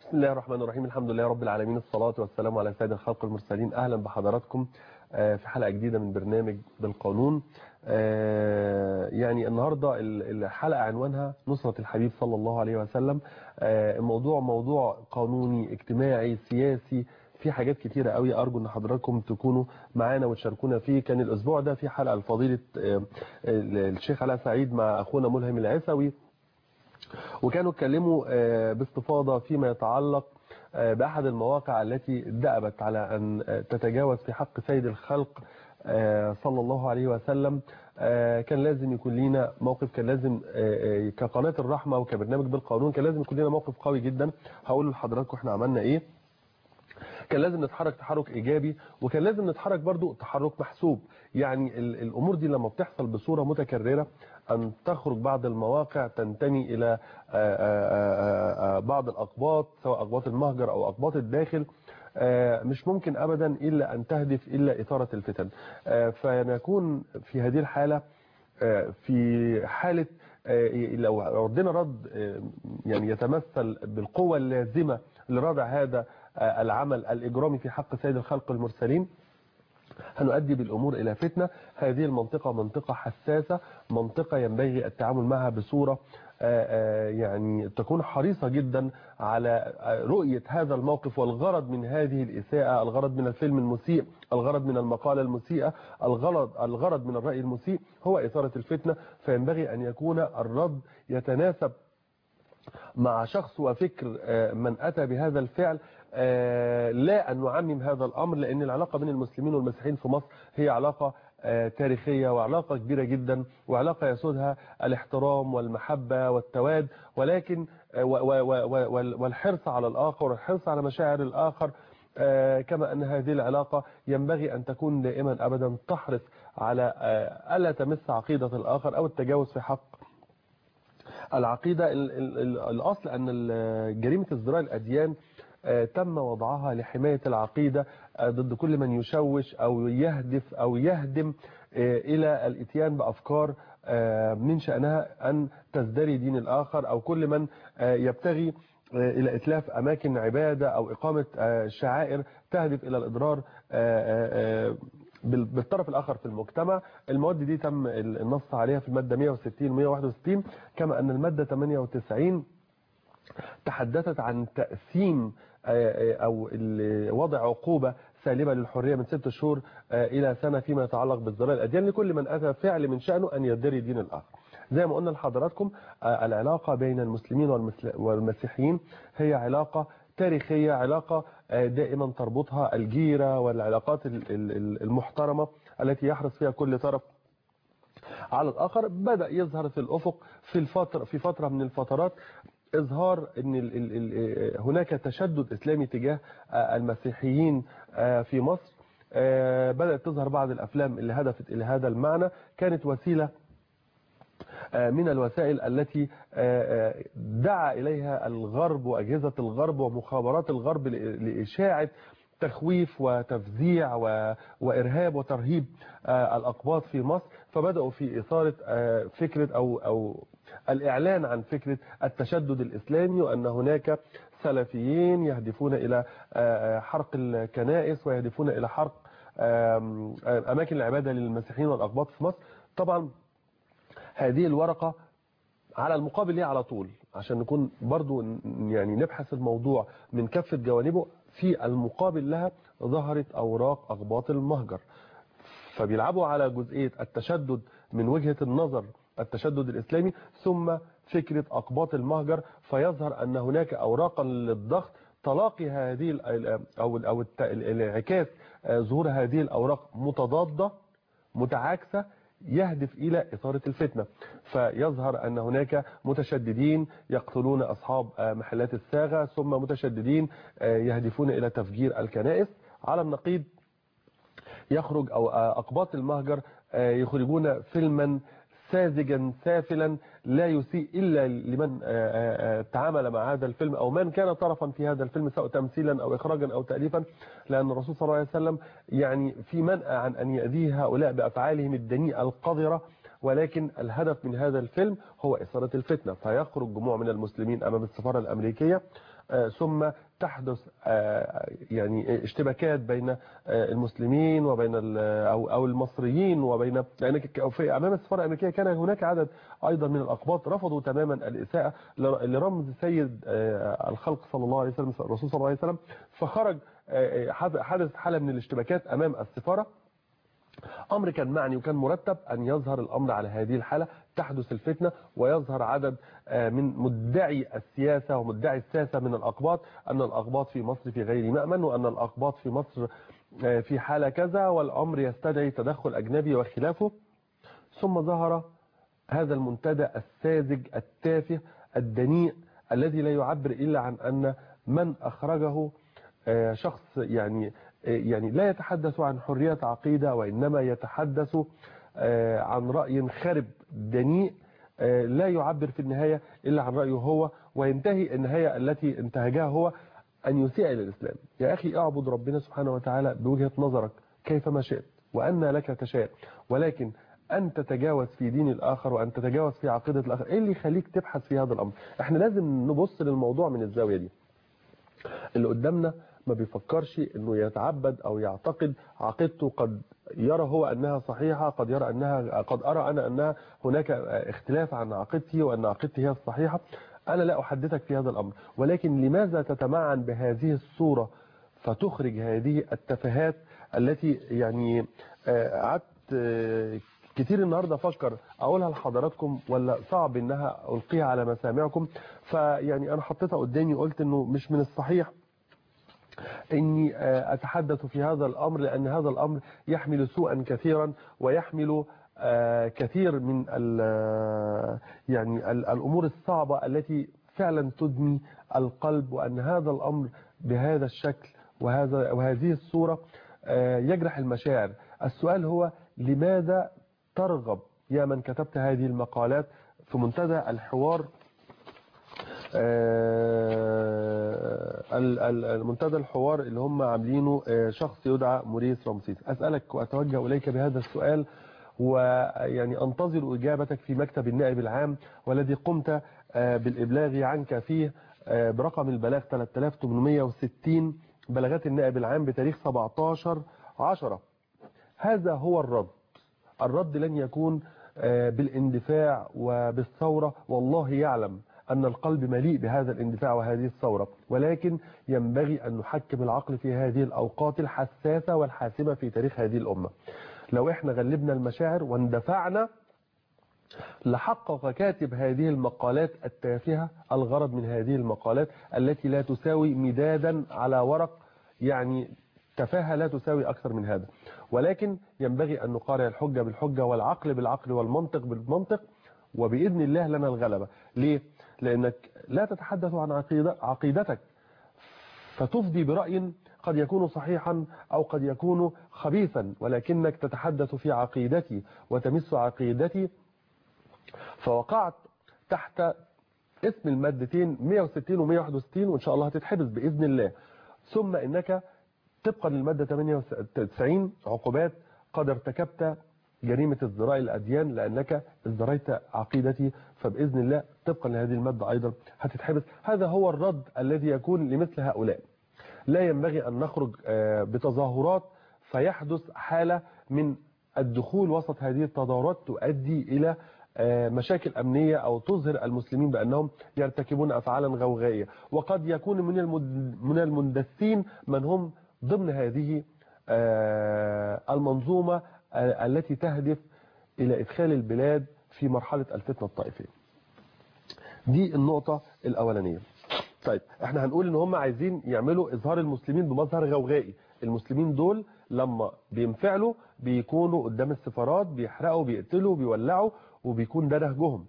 بسم الله الرحمن الرحيم الحمد لله رب العالمين الصلاة والسلام على سيد الخلق المرسلين أهلا بحضراتكم في حلقة جديدة من برنامج بالقانون يعني النهاردة الحلقة عنوانها نصرة الحبيب صلى الله عليه وسلم الموضوع موضوع قانوني اجتماعي سياسي في حاجات كتيرة قوي أرجو أن حضراتكم تكونوا معانا وتشاركونا فيه كان الأسبوع ده في حلقة لفضيلة الشيخ علاء سعيد مع أخونا ملهم العسوي وكانوا اتكلموا باستفاضة فيما يتعلق بأحد المواقع التي دأبت على أن تتجاوز في حق سيد الخلق صلى الله عليه وسلم كان لازم يكون لينا موقف كان لازم كقناة الرحمة وكبرنامج بالقانون كان لازم يكون لنا موقف قوي جدا هقول لحضراتكم احنا عملنا ايه كان لازم نتحرك تحرك ايجابي وكان لازم نتحرك برضو تحرك محسوب يعني الامور دي لما بتحصل بصورة متكررة ان تخرج بعض المواقع تنتمي الى بعض الاقباط سواء اقباط المهجر او اقباط الداخل مش ممكن ابدا الا ان تهدف الا اثارة الفتن فنكون في هذه الحالة في حالة لو ردنا رد يعني يتمثل بالقوة اللازمة لردع هذا العمل الإجرامي في حق سيد الخلق المرسلين هنؤدي بالأمور إلى فتنة هذه المنطقة منطقة حساسة منطقة ينبغي التعامل معها بصورة يعني تكون حريصة جدا على رؤية هذا الموقف والغرض من هذه الإساءة الغرض من الفيلم المسيء الغرض من المقالة المسيئة الغرض, الغرض من الرأي المسيء هو إثارة الفتنة فينبغي أن يكون الرد يتناسب مع شخص وفكر من أتى بهذا الفعل لا أن نعمم هذا الأمر لأن العلاقة بين المسلمين والمسيحيين في مصر هي علاقة تاريخية وعلاقة كبيرة جدا وعلاقة يسودها الاحترام والمحبة والتواد ولكن والحرص على الآخر والحرص على مشاعر الآخر كما أن هذه العلاقة ينبغي أن تكون دائما أبدا تحرص على ألا تمس عقيدة الآخر أو التجاوز في حق العقيدة الأصل أن جريمة ازدراء الأديان تم وضعها لحماية العقيدة ضد كل من يشوش أو يهدف أو يهدم إلى الاتيان بأفكار من شأنها أن تزدري دين الآخر أو كل من يبتغي إلى إتلاف أماكن عبادة أو إقامة شعائر تهدف إلى الإضرار بالطرف الآخر في المجتمع المواد دي تم النص عليها في المادة 160 و 161 كما أن المادة 98 تحدثت عن تقسيم أو وضع عقوبة سالبة للحرية من ست شهور إلى سنة فيما يتعلق بازدراء الأديان لكل من أتى فعل من شأنه أن يدري دين الآخر زي ما قلنا لحضراتكم العلاقة بين المسلمين والمسيحيين هي علاقة تاريخية علاقة دائما تربطها الجيرة والعلاقات المحترمة التي يحرص فيها كل طرف على الآخر بدأ يظهر في الأفق في الفترة في فترة من الفترات إظهار أن هناك تشدد إسلامي تجاه المسيحيين في مصر بدأت تظهر بعض الأفلام اللي هدفت إلى هذا المعنى كانت وسيلة من الوسائل التي دعا إليها الغرب وأجهزة الغرب ومخابرات الغرب لإشاعة تخويف وتفزيع وإرهاب وترهيب الأقباط في مصر فبدأوا في إثارة فكرة أو, أو الإعلان عن فكرة التشدد الإسلامي وأن هناك سلفيين يهدفون إلى حرق الكنائس ويهدفون إلى حرق أماكن العبادة للمسيحيين والأقباط في مصر طبعا هذه الورقة على المقابل ليه على طول عشان نكون برضو يعني نبحث الموضوع من كافة جوانبه في المقابل لها ظهرت أوراق أقباط المهجر فبيلعبوا على جزئية التشدد من وجهة النظر التشدد الإسلامي ثم فكرة أقباط المهجر فيظهر أن هناك أوراقا للضغط تلاقي هذه أو أو الانعكاس ظهور هذه الأوراق متضادة متعاكسة يهدف إلى إثارة الفتنة فيظهر أن هناك متشددين يقتلون أصحاب محلات الساغة ثم متشددين يهدفون إلى تفجير الكنائس على النقيض يخرج أو أقباط المهجر يخرجون فيلما ساذجا سافلا لا يسيء إلا لمن تعامل مع هذا الفيلم أو من كان طرفا في هذا الفيلم سواء تمثيلا أو إخراجا أو تأليفا لأن الرسول صلى الله عليه وسلم يعني في منأى عن أن يأذيه هؤلاء بأفعالهم الدنيئة القذرة ولكن الهدف من هذا الفيلم هو إثارة الفتنة فيخرج جموع من المسلمين أمام السفارة الأمريكية ثم تحدث يعني اشتباكات بين المسلمين وبين او او المصريين وبين لان في امام السفاره الامريكيه كان هناك عدد ايضا من الاقباط رفضوا تماما الاساءه لرمز سيد الخلق صلى الله عليه وسلم الرسول صلى الله عليه وسلم فخرج حدث حاله من الاشتباكات امام السفاره امر كان معني وكان مرتب ان يظهر الامر على هذه الحاله تحدث الفتنه ويظهر عدد من مدعي السياسه ومدعي الساسه من الاقباط ان الاقباط في مصر في غير مامن وان الاقباط في مصر في حاله كذا والامر يستدعي تدخل اجنبي وخلافه ثم ظهر هذا المنتدى الساذج التافه الدنيء الذي لا يعبر الا عن ان من اخرجه شخص يعني يعني لا يتحدث عن حرية عقيدة وإنما يتحدث عن رأي خرب دنيء لا يعبر في النهاية إلا عن رأيه هو وينتهي النهاية التي انتهجها هو أن يسيء إلى الإسلام يا أخي أعبد ربنا سبحانه وتعالى بوجهة نظرك كيفما شئت وأن لك تشاء ولكن أن تتجاوز في دين الآخر وأن تتجاوز في عقيدة الآخر إيه اللي يخليك تبحث في هذا الأمر إحنا لازم نبص للموضوع من الزاوية دي اللي قدامنا ما بيفكرش انه يتعبد او يعتقد عقيدته قد يرى هو انها صحيحه قد يرى انها قد ارى انا انها هناك اختلاف عن عقيدتي وان عقيدتي هي الصحيحه انا لا احدثك في هذا الامر ولكن لماذا تتمعن بهذه الصوره فتخرج هذه التفاهات التي يعني قعدت كتير النهارده افكر اقولها لحضراتكم ولا صعب انها القيها على مسامعكم فيعني انا حطيتها قدامي وقلت انه مش من الصحيح اني اتحدث في هذا الامر لان هذا الامر يحمل سوءا كثيرا ويحمل كثير من يعني الامور الصعبه التي فعلا تدمي القلب وان هذا الامر بهذا الشكل وهذا وهذه الصوره يجرح المشاعر السؤال هو لماذا ترغب يا من كتبت هذه المقالات في منتدى الحوار المنتدى الحوار اللي هم عاملينه شخص يدعى موريس رمسيس أسألك وأتوجه إليك بهذا السؤال ويعني أنتظر إجابتك في مكتب النائب العام والذي قمت بالإبلاغ عنك فيه برقم البلاغ 3860 بلغات النائب العام بتاريخ 17 10 هذا هو الرد الرد لن يكون بالاندفاع وبالثورة والله يعلم أن القلب مليء بهذا الاندفاع وهذه الثورة ولكن ينبغي أن نحكم العقل في هذه الأوقات الحساسة والحاسمة في تاريخ هذه الأمة لو احنا غلبنا المشاعر واندفعنا لحقق كاتب هذه المقالات التافهة الغرض من هذه المقالات التي لا تساوي مدادا على ورق يعني تفاهة لا تساوي أكثر من هذا ولكن ينبغي أن نقارع الحجة بالحجة والعقل بالعقل والمنطق بالمنطق وبإذن الله لنا الغلبة ليه؟ لأنك لا تتحدث عن عقيدة عقيدتك فتفضي برأي قد يكون صحيحا أو قد يكون خبيثا ولكنك تتحدث في عقيدتي وتمس عقيدتي فوقعت تحت اسم المادتين 160 و 161 وإن شاء الله هتتحبس بإذن الله ثم إنك طبقا للمادة 98 عقوبات قد ارتكبت جريمة ازدراء الأديان لأنك ازدريت عقيدتي فبإذن الله طبقا لهذه المادة أيضا هتتحبس هذا هو الرد الذي يكون لمثل هؤلاء لا ينبغي أن نخرج بتظاهرات فيحدث حالة من الدخول وسط هذه التظاهرات تؤدي إلى مشاكل أمنية أو تظهر المسلمين بأنهم يرتكبون أفعالا غوغائية وقد يكون من من المندسين من هم ضمن هذه المنظومة التي تهدف إلى إدخال البلاد في مرحلة الفتنة الطائفية دي النقطة الأولانية طيب احنا هنقول ان هم عايزين يعملوا اظهار المسلمين بمظهر غوغائي المسلمين دول لما بينفعلوا بيكونوا قدام السفارات بيحرقوا بيقتلوا بيولعوا وبيكون ده نهجهم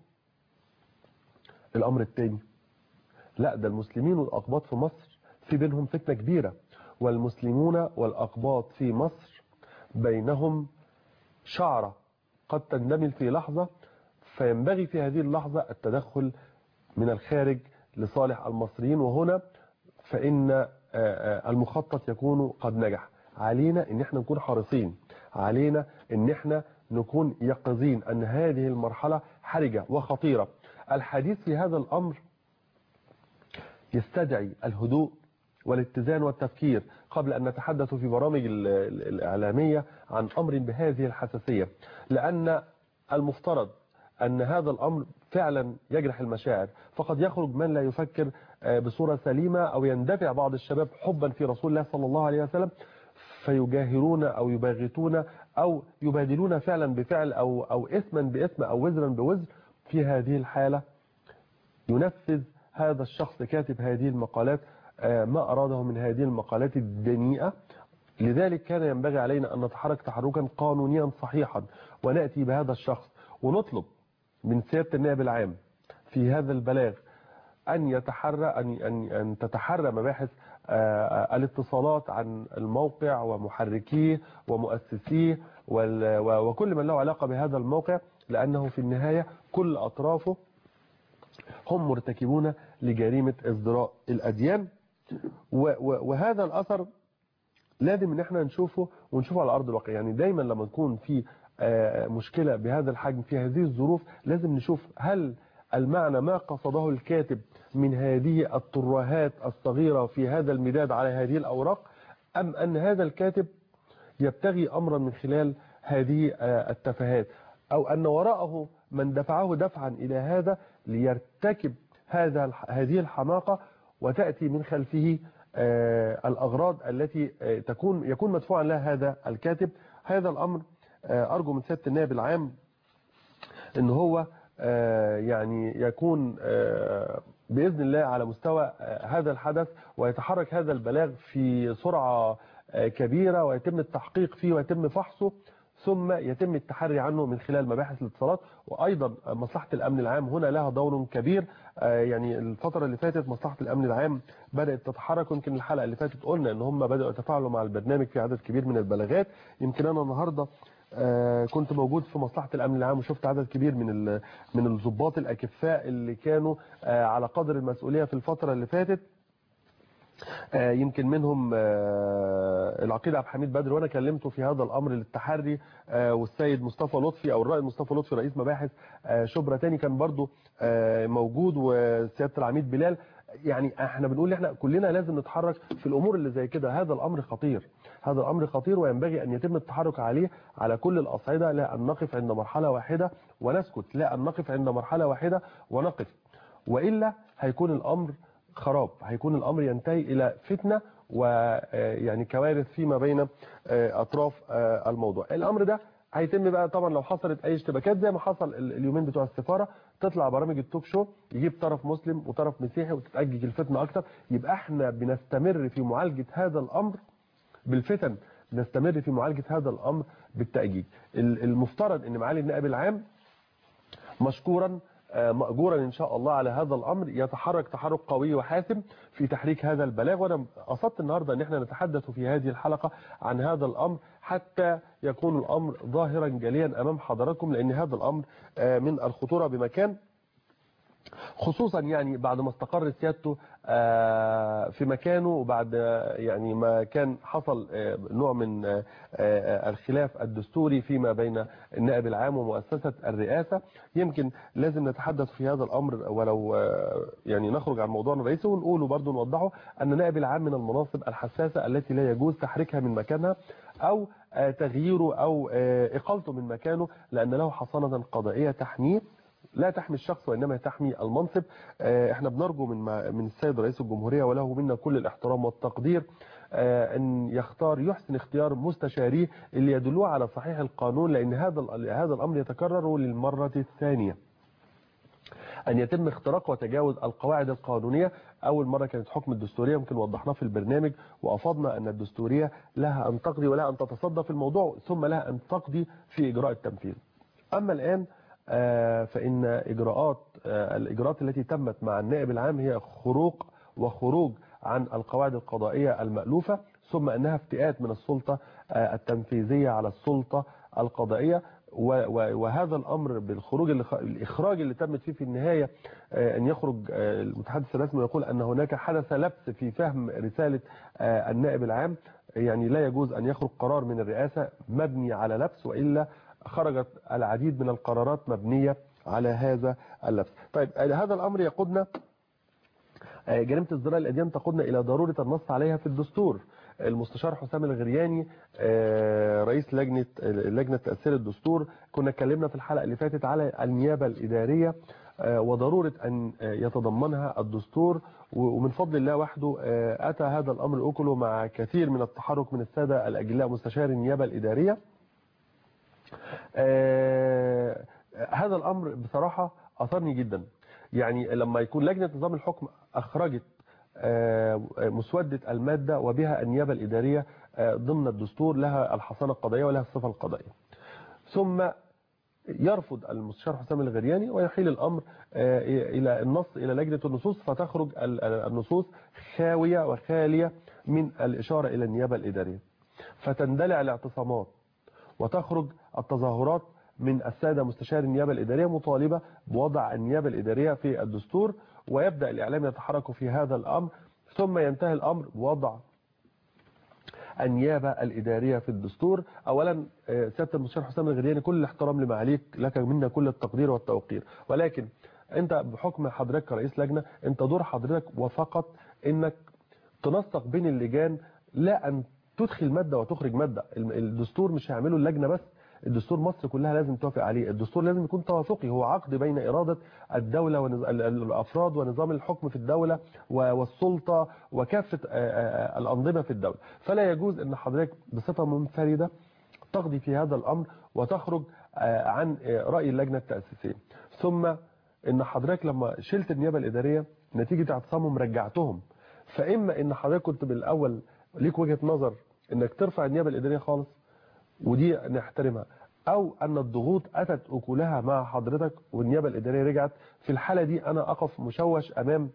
الامر الثاني لا ده المسلمين والاقباط في مصر في بينهم فتنة كبيرة والمسلمون والاقباط في مصر بينهم شعرة قد تندمل في لحظة فينبغي في هذه اللحظة التدخل من الخارج لصالح المصريين وهنا فإن المخطط يكون قد نجح علينا ان احنا نكون حريصين علينا ان احنا نكون يقظين أن هذه المرحلة حرجة وخطيرة الحديث في هذا الأمر يستدعي الهدوء والاتزان والتفكير قبل أن نتحدث في برامج الإعلامية عن أمر بهذه الحساسية لأن المفترض أن هذا الأمر فعلا يجرح المشاعر فقد يخرج من لا يفكر بصورة سليمة أو يندفع بعض الشباب حبا في رسول الله صلى الله عليه وسلم فيجاهرون أو يباغتون أو يبادلون فعلا بفعل أو, أو إثما بإثم أو وزرا بوزر في هذه الحالة ينفذ هذا الشخص كاتب هذه المقالات ما أراده من هذه المقالات الدنيئة لذلك كان ينبغي علينا أن نتحرك تحركا قانونيا صحيحا ونأتي بهذا الشخص ونطلب من سيادة النائب العام في هذا البلاغ أن يتحرى أن أن أن تتحرى مباحث الاتصالات عن الموقع ومحركيه ومؤسسيه وكل من له علاقة بهذا الموقع لأنه في النهاية كل أطرافه هم مرتكبون لجريمة ازدراء الأديان وهذا الأثر لازم ان احنا نشوفه ونشوفه على أرض الواقع يعني دايما لما تكون في مشكلة بهذا الحجم في هذه الظروف لازم نشوف هل المعنى ما قصده الكاتب من هذه الترهات الصغيرة في هذا المداد على هذه الأوراق أم أن هذا الكاتب يبتغي أمرا من خلال هذه التفاهات أو أن وراءه من دفعه دفعا إلى هذا ليرتكب هذا هذه الحماقة وتأتي من خلفه الأغراض التي تكون يكون مدفوعا لها هذا الكاتب هذا الأمر أرجو من سيادة النائب العام أن هو يعني يكون بإذن الله على مستوى هذا الحدث ويتحرك هذا البلاغ في سرعة كبيرة ويتم التحقيق فيه ويتم فحصه ثم يتم التحري عنه من خلال مباحث الاتصالات وأيضا مصلحة الأمن العام هنا لها دور كبير يعني الفترة اللي فاتت مصلحة الأمن العام بدأت تتحرك يمكن الحلقة اللي فاتت قلنا ان هم بدأوا يتفاعلوا مع البرنامج في عدد كبير من البلاغات يمكن أنا النهاردة كنت موجود في مصلحة الأمن العام وشفت عدد كبير من من الضباط الأكفاء اللي كانوا على قدر المسؤولية في الفترة اللي فاتت يمكن منهم العقيد عبد الحميد بدر وانا كلمته في هذا الامر للتحري والسيد مصطفى لطفي او الرائد مصطفى لطفي رئيس مباحث شبرا تاني كان برضو موجود وسياده العميد بلال يعني احنا بنقول احنا كلنا لازم نتحرك في الامور اللي زي كده هذا الامر خطير هذا الامر خطير وينبغي ان يتم التحرك عليه على كل الاصعده لا ان نقف عند مرحله واحده ونسكت لا ان نقف عند مرحله واحده ونقف والا هيكون الامر خراب هيكون الأمر ينتهي إلى فتنة ويعني كوارث فيما بين أطراف الموضوع الأمر ده هيتم بقى طبعا لو حصلت أي اشتباكات زي ما حصل اليومين بتوع السفارة تطلع برامج التوك شو يجيب طرف مسلم وطرف مسيحي وتتأجج الفتنة أكتر يبقى احنا بنستمر في معالجة هذا الأمر بالفتن بنستمر في معالجة هذا الأمر بالتأجيج المفترض ان معالي النائب العام مشكورا مأجورا إن شاء الله على هذا الأمر يتحرك تحرك قوي وحاسم في تحريك هذا البلاغ وأنا قصدت النهاردة أن احنا نتحدث في هذه الحلقة عن هذا الأمر حتى يكون الأمر ظاهرا جليا أمام حضراتكم لأن هذا الأمر من الخطورة بمكان خصوصا يعني بعد ما استقر سيادته في مكانه وبعد يعني ما كان حصل نوع من الخلاف الدستوري فيما بين النائب العام ومؤسسة الرئاسة يمكن لازم نتحدث في هذا الأمر ولو يعني نخرج عن موضوعنا الرئيسي ونقوله برضه نوضحه أن النائب العام من المناصب الحساسة التي لا يجوز تحريكها من مكانها أو تغييره أو إقالته من مكانه لأن له حصانة قضائية تحميه لا تحمي الشخص وإنما تحمي المنصب احنا بنرجو من من السيد رئيس الجمهورية وله منا كل الاحترام والتقدير ان يختار يحسن اختيار مستشاريه اللي يدلوه على صحيح القانون لان هذا هذا الامر يتكرر للمرة الثانية أن يتم اختراق وتجاوز القواعد القانونية أول مرة كانت حكم الدستورية يمكن وضحناه في البرنامج وأفضنا أن الدستورية لها أن تقضي ولا أن تتصدى في الموضوع ثم لها أن تقضي في إجراء التنفيذ أما الآن فإن إجراءات الإجراءات التي تمت مع النائب العام هي خروق وخروج عن القواعد القضائية المألوفة ثم أنها افتئات من السلطة التنفيذية على السلطة القضائية وهذا الأمر بالخروج الإخراج اللي تمت فيه في النهاية أن يخرج المتحدث الرسمي ويقول أن هناك حدث لبس في فهم رسالة النائب العام يعني لا يجوز أن يخرج قرار من الرئاسة مبني على لبس وإلا خرجت العديد من القرارات مبنية على هذا اللبس طيب هذا الأمر يقودنا جريمة ازدراء الأديان تقودنا إلى ضرورة النص عليها في الدستور المستشار حسام الغرياني رئيس لجنة لجنة تأثير الدستور كنا اتكلمنا في الحلقة اللي فاتت على النيابة الإدارية وضرورة أن يتضمنها الدستور ومن فضل الله وحده أتى هذا الأمر أكله مع كثير من التحرك من السادة الأجلاء مستشار النيابة الإدارية هذا الأمر بصراحة أثرني جدا يعني لما يكون لجنة نظام الحكم أخرجت مسودة المادة وبها النيابة الإدارية ضمن الدستور لها الحصانة القضائية ولها الصفة القضائية ثم يرفض المستشار حسام الغرياني ويحيل الأمر إلى النص إلى لجنة النصوص فتخرج النصوص خاوية وخالية من الإشارة إلى النيابة الإدارية فتندلع الاعتصامات وتخرج التظاهرات من السادة مستشار النيابة الإدارية مطالبة بوضع النيابة الإدارية في الدستور ويبدأ الإعلام يتحرك في هذا الأمر ثم ينتهي الأمر بوضع النيابة الإدارية في الدستور أولا سيادة المستشار حسام الغرياني كل الاحترام لما عليك لك منا كل التقدير والتوقير ولكن أنت بحكم حضرتك كرئيس لجنة أنت دور حضرتك وفقط أنك تنسق بين اللجان لا أن تدخل مادة وتخرج مادة الدستور مش هيعمله اللجنة بس الدستور مصر كلها لازم توافق عليه الدستور لازم يكون توافقي هو عقد بين إرادة الدولة والأفراد ونظام الحكم في الدولة والسلطة وكافة الأنظمة في الدولة فلا يجوز أن حضرتك بصفة منفردة تقضي في هذا الأمر وتخرج عن رأي اللجنة التأسيسية ثم أن حضرتك لما شلت النيابة الإدارية نتيجة اعتصامهم رجعتهم فإما أن حضرتك كنت بالأول ليك وجهة نظر أنك ترفع النيابة الإدارية خالص ودي نحترمها او ان الضغوط اتت اكلها مع حضرتك والنيابه الاداريه رجعت في الحاله دي انا اقف مشوش امام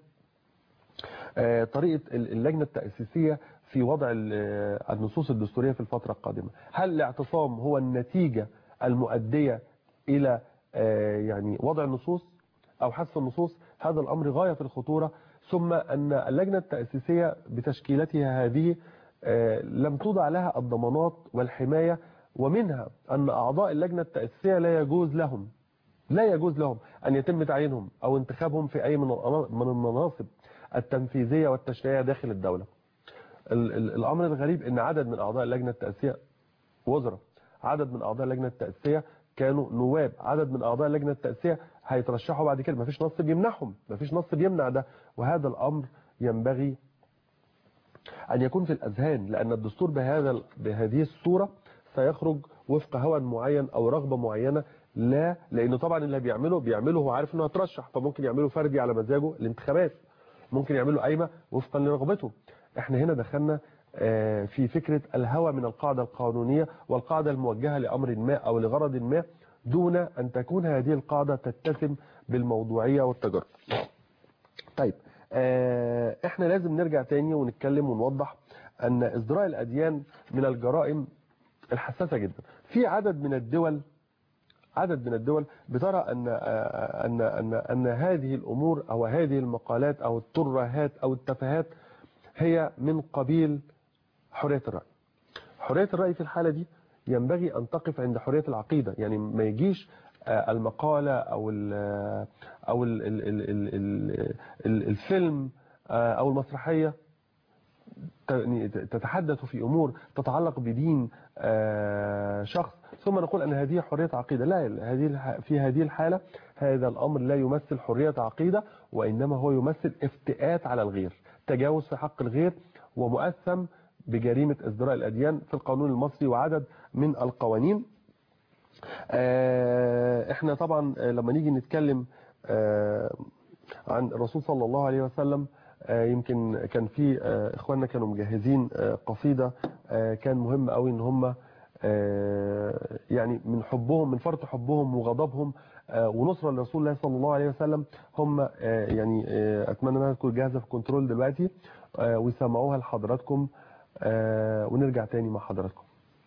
طريقه اللجنه التاسيسيه في وضع النصوص الدستوريه في الفتره القادمه هل الاعتصام هو النتيجه المؤديه الى يعني وضع النصوص او حذف النصوص هذا الامر غايه في الخطوره ثم ان اللجنه التاسيسيه بتشكيلتها هذه لم توضع لها الضمانات والحمايه ومنها أن أعضاء اللجنة التأسيسية لا يجوز لهم لا يجوز لهم أن يتم تعيينهم أو انتخابهم في أي من المناصب التنفيذية والتشريعية داخل الدولة الأمر الغريب أن عدد من أعضاء اللجنة التأسيسية وزراء عدد من أعضاء اللجنة التأسيسية كانوا نواب عدد من أعضاء اللجنة التأسيسية هيترشحوا بعد كده مفيش نص بيمنعهم مفيش نص بيمنع ده وهذا الأمر ينبغي أن يكون في الأذهان لأن الدستور بهذا بهذه الصورة سيخرج وفق هوى معين او رغبة معينة لا لانه طبعا اللي بيعمله بيعمله هو عارف انه هيترشح فممكن يعمله فردي على مزاجه الانتخابات ممكن يعمله قايمه وفقا لرغبته احنا هنا دخلنا في فكرة الهوى من القاعدة القانونية والقاعدة الموجهة لأمر ما أو لغرض ما دون أن تكون هذه القاعدة تتسم بالموضوعية والتجرب طيب احنا لازم نرجع تاني ونتكلم ونوضح أن ازدراء الأديان من الجرائم الحساسة جدا في عدد من الدول عدد من الدول بترى أن, أن, أن, أن هذه الأمور أو هذه المقالات أو الترهات أو التفاهات هي من قبيل حرية الرأي حرية الرأي في الحالة دي ينبغي أن تقف عند حرية العقيدة يعني ما يجيش المقالة أو ال أو ال ال ال ال ال الفيلم أو المسرحية تتحدث في أمور تتعلق بدين شخص ثم نقول أن هذه حرية عقيدة لا هذه في هذه الحالة هذا الأمر لا يمثل حرية عقيدة وإنما هو يمثل افتئات على الغير تجاوز في حق الغير ومؤثم بجريمة ازدراء الأديان في القانون المصري وعدد من القوانين احنا طبعا لما نيجي نتكلم عن الرسول صلى الله عليه وسلم يمكن كان في اخواننا كانوا مجهزين قصيدة كان مهم قوي ان هم يعني من حبهم من فرط حبهم وغضبهم ونصرة لرسول الله صلى الله عليه وسلم هم يعني اتمنى انها تكون جاهزة في كنترول دلوقتي ويسمعوها لحضراتكم ونرجع تاني مع حضراتكم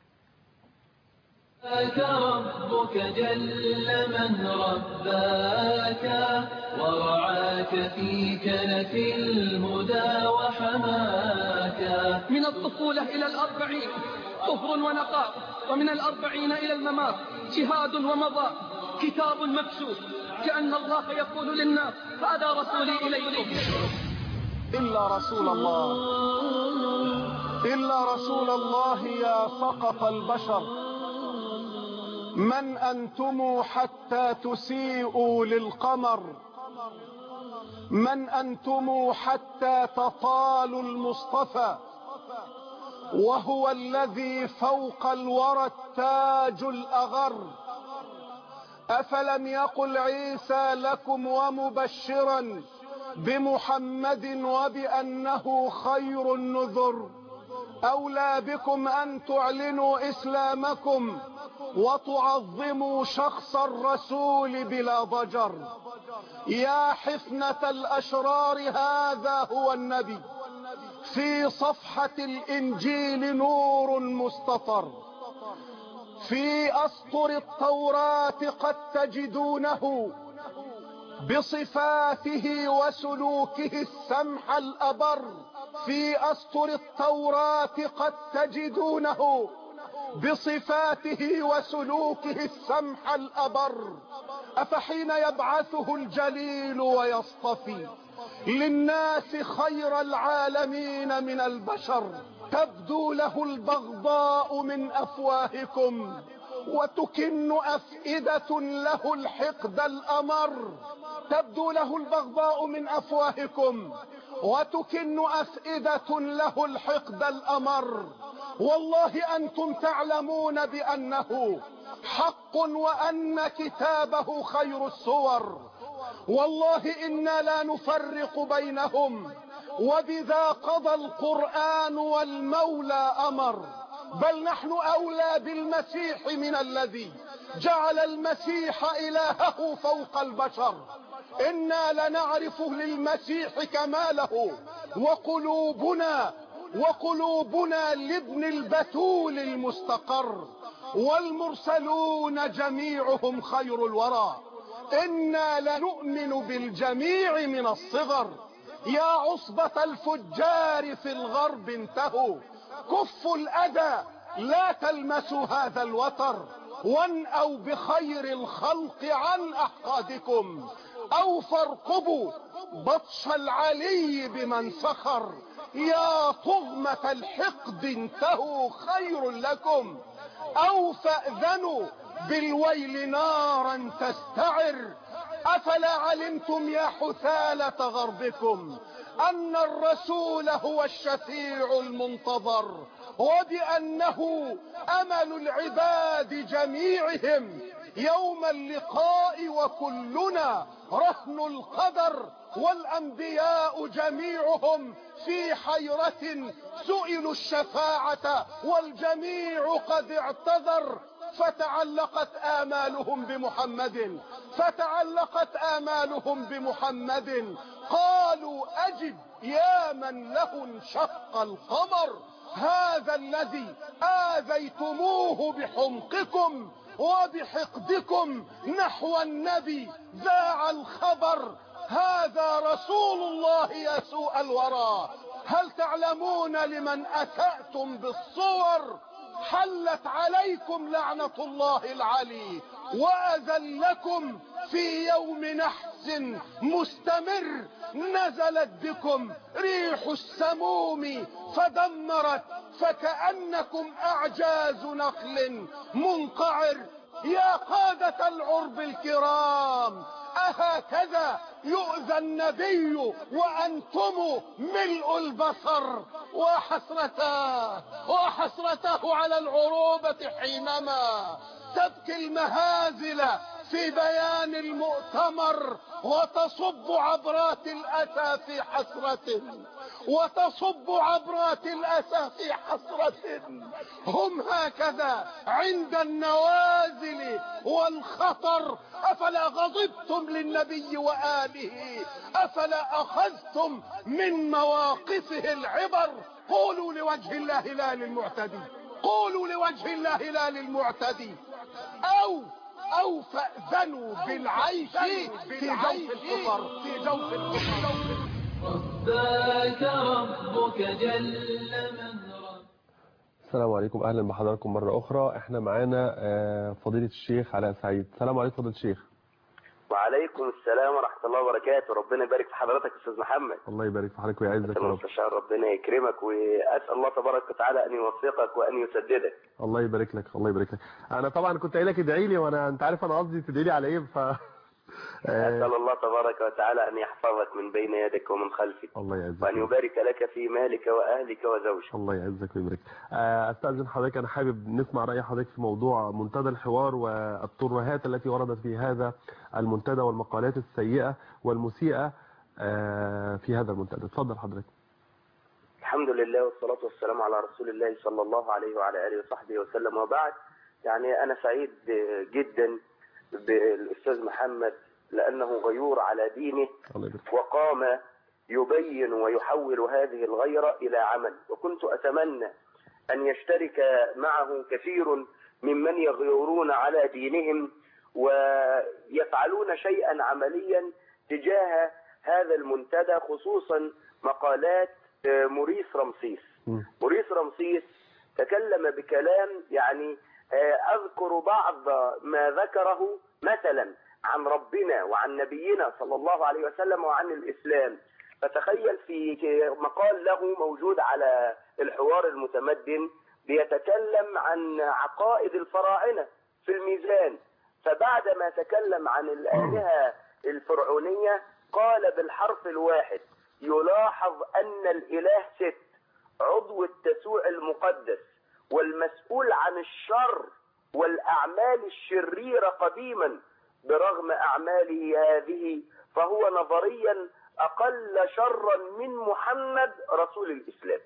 ربك جل من رباك ورعاك في كنف الهدى وحماك من الطفولة إلى الأربعين طهر ونقاء ومن الأربعين إلى الممات جهاد ومضاء كتاب مكشوف كأن الله يقول للناس هذا رسولي إليكم إلا رسول الله إلا رسول الله يا سقط البشر من أنتم حتى تسيئوا للقمر من أنتم حتى تطالوا المصطفى وهو الذي فوق الورى التاج الأغر أفلم يقل عيسى لكم ومبشرا بمحمد وبأنه خير النذر أولى بكم أن تعلنوا إسلامكم وتعظموا شخص الرسول بلا ضجر يا حفنة الأشرار هذا هو النبي في صفحة الإنجيل نور مستطر في أسطر التوراة قد تجدونه بصفاته وسلوكه السمح الأبر في أسطر التوراة قد تجدونه بصفاته وسلوكه السمح الأبر أفحين يبعثه الجليل ويصطفي للناس خير العالمين من البشر تبدو له البغضاء من أفواهكم وتكن أفئدة له الحقد الأمر تبدو له البغضاء من أفواهكم وتكن أفئدة له الحقد الأمر والله أنتم تعلمون بأنه حق وأن كتابه خير السور والله إنا لا نفرق بينهم وبذا قضى القرآن والمولى أمر بل نحن أولى بالمسيح من الذي جعل المسيح إلهه فوق البشر إنا لنعرف للمسيح كماله وقلوبنا وقلوبنا لابن البتول المستقر والمرسلون جميعهم خير الورى إنا لنؤمن بالجميع من الصغر يا عصبة الفجار في الغرب انتهوا كفوا الأذى لا تلمسوا هذا الوتر وانأوا بخير الخلق عن أحقادكم أو فارقبوا بطش العلي بمن سخر يا طغمة الحقد انتهوا خير لكم أو فأذنوا بالويل نارا تستعر أفلا علمتم يا حثالة غربكم أن الرسول هو الشفيع المنتظر وبأنه أمل العباد جميعهم يوم اللقاء وكلنا رهن القدر والأنبياء جميعهم في حيرة سئلوا الشفاعة والجميع قد اعتذر فتعلقت آمالهم بمحمد فتعلقت آمالهم بمحمد قالوا أجب يا من له انشق القمر هذا الذي آذيتموه بحمقكم وبحقدكم نحو النبي ذاع الخبر هذا رسول الله يا سوء الورى هل تعلمون لمن أسأتم بالصور حلت عليكم لعنة الله العلي وأذلكم في يوم نحس مستمر نزلت بكم ريح السموم فدمرت فكأنكم أعجاز نخل منقعر يا قادة العرب الكرام أهكذا يؤذى النبي وأنتم ملء البصر وحسرتاه وحسرته على العروبة حينما تبكي المهازل في بيان المؤتمر وتصب عبرات الأسى في حسرة وتصب عبرات الأسى في حسرة هم هكذا عند النوازل والخطر أفلا غضبتم للنبي وآله أفلا أخذتم من مواقفه العبر قولوا لوجه الله لا للمعتدي قولوا لوجه الله لا للمعتدي أو أو فأذنوا بالعيش في جوف الكفر في جوف الكفر رباك ربك جل من رب السلام عليكم اهلا بحضراتكم مره اخرى احنا معانا آه، فضيله الشيخ علاء سعيد السلام عليكم فضيله الشيخ وعليكم السلام ورحمة الله وبركاته ربنا يبارك في حضرتك يا أستاذ محمد الله يبارك في حضرتك ويعزك يا رب المستشار ربنا يكرمك وأسأل الله تبارك وتعالى أن يوفقك وأن يسددك الله يبارك لك الله يبارك لك انا طبعا كنت قايل لك ادعي لي وانا انت عارف انا قصدي تدعي لي على ايه ف أسأل آه، الله تبارك وتعالى أن يحفظك من بين يدك ومن خلفك الله يعزك وأن يبارك لك في مالك وأهلك وزوجك الله يعزك ويبارك آه، استاذن حضرتك انا حابب نسمع راي حضرتك في موضوع منتدى الحوار والترهات التي وردت في هذا المنتدى والمقالات السيئه والمسيئه آه، في هذا المنتدى اتفضل حضرتك الحمد لله والصلاة والسلام على رسول الله صلى الله عليه وعلى آله وصحبه وسلم وبعد يعني أنا سعيد جدا بالأستاذ محمد لأنه غيور على دينه الله يبارك وقام يبين ويحول هذه الغيرة إلى عمل وكنت أتمنى أن يشترك معه كثير ممن يغيرون على دينهم ويفعلون شيئا عمليا تجاه هذا المنتدى خصوصا مقالات آه، موريس رمسيس مم. موريس رمسيس تكلم بكلام يعني آه، أذكر بعض ما ذكره مثلا عن ربنا وعن نبينا صلى الله عليه وسلم وعن الإسلام فتخيل في مقال له موجود على الحوار المتمدن بيتكلم عن عقائد الفراعنة في الميزان فبعد ما تكلم عن الآلهة الفرعونية قال بالحرف الواحد يلاحظ أن الإله ست عضو التسوع المقدس والمسؤول عن الشر والأعمال الشريرة قديما برغم أعماله هذه فهو نظريا أقل شرا من محمد رسول الإسلام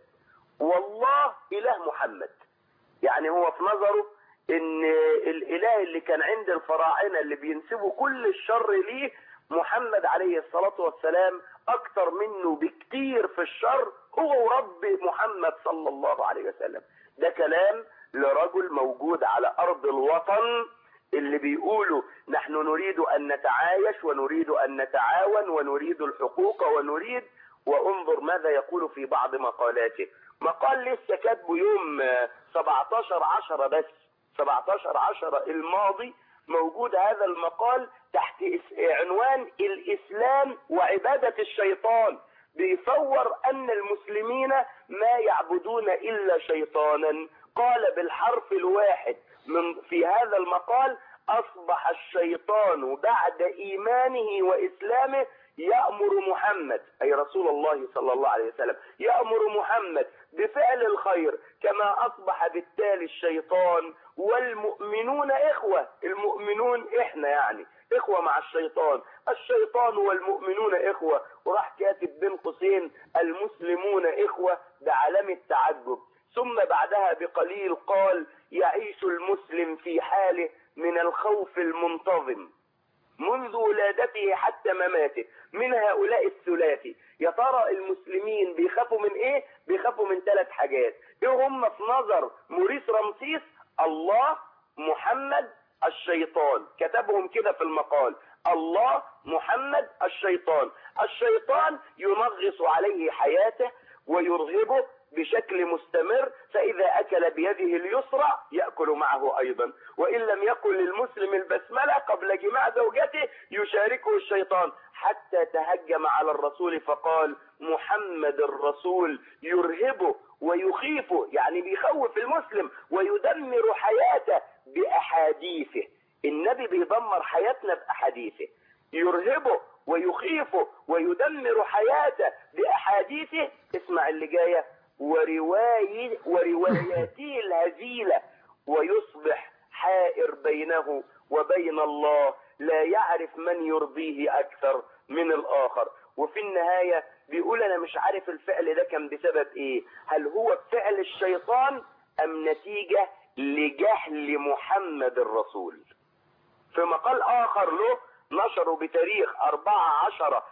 والله إله محمد يعني هو في نظره ان الاله اللي كان عند الفراعنه اللي بينسبوا كل الشر ليه محمد عليه الصلاه والسلام اكتر منه بكتير في الشر هو ورب محمد صلى الله عليه وسلم ده كلام لرجل موجود على ارض الوطن اللي بيقولوا نحن نريد ان نتعايش ونريد ان نتعاون ونريد الحقوق ونريد وانظر ماذا يقول في بعض مقالاته مقال لسه كاتبه يوم آه، 17 10 بس 17 10 الماضي موجود هذا المقال تحت اس- عنوان الاسلام وعبادة الشيطان بيصور ان المسلمين ما يعبدون الا شيطانا قال بالحرف الواحد من في هذا المقال اصبح الشيطان بعد ايمانه واسلامه يأمر محمد أي رسول الله صلى الله عليه وسلم يأمر محمد بفعل الخير كما أصبح بالتالي الشيطان والمؤمنون إخوة المؤمنون إحنا يعني إخوة مع الشيطان الشيطان والمؤمنون إخوة وراح كاتب بين قوسين المسلمون إخوة بعلامة تعجب ثم بعدها بقليل قال يعيش المسلم في حاله من الخوف المنتظم منذ ولادته حتى مماته من هؤلاء الثلاثي يا ترى المسلمين بيخافوا من ايه بيخافوا من ثلاث حاجات ايه هم في نظر موريس رمسيس الله محمد الشيطان كتبهم كده في المقال الله محمد الشيطان الشيطان ينغص عليه حياته ويرهبه بشكل مستمر فإذا أكل بيده اليسرى يأكل معه أيضا وإن لم يقل للمسلم البسملة قبل جماع زوجته يشاركه الشيطان حتى تهجم على الرسول فقال محمد الرسول يرهبه ويخيفه يعني بيخوف المسلم ويدمر حياته بأحاديثه النبي بيدمر حياتنا بأحاديثه يرهبه ويخيفه ويدمر حياته بأحاديثه اسمع اللي جايه ورواية ورواياته الهزيلة ويصبح حائر بينه وبين الله لا يعرف من يرضيه أكثر من الآخر وفي النهاية بيقول أنا مش عارف الفعل ده كان بسبب إيه هل هو فعل الشيطان أم نتيجة لجهل محمد الرسول في مقال آخر له نشره بتاريخ 4 10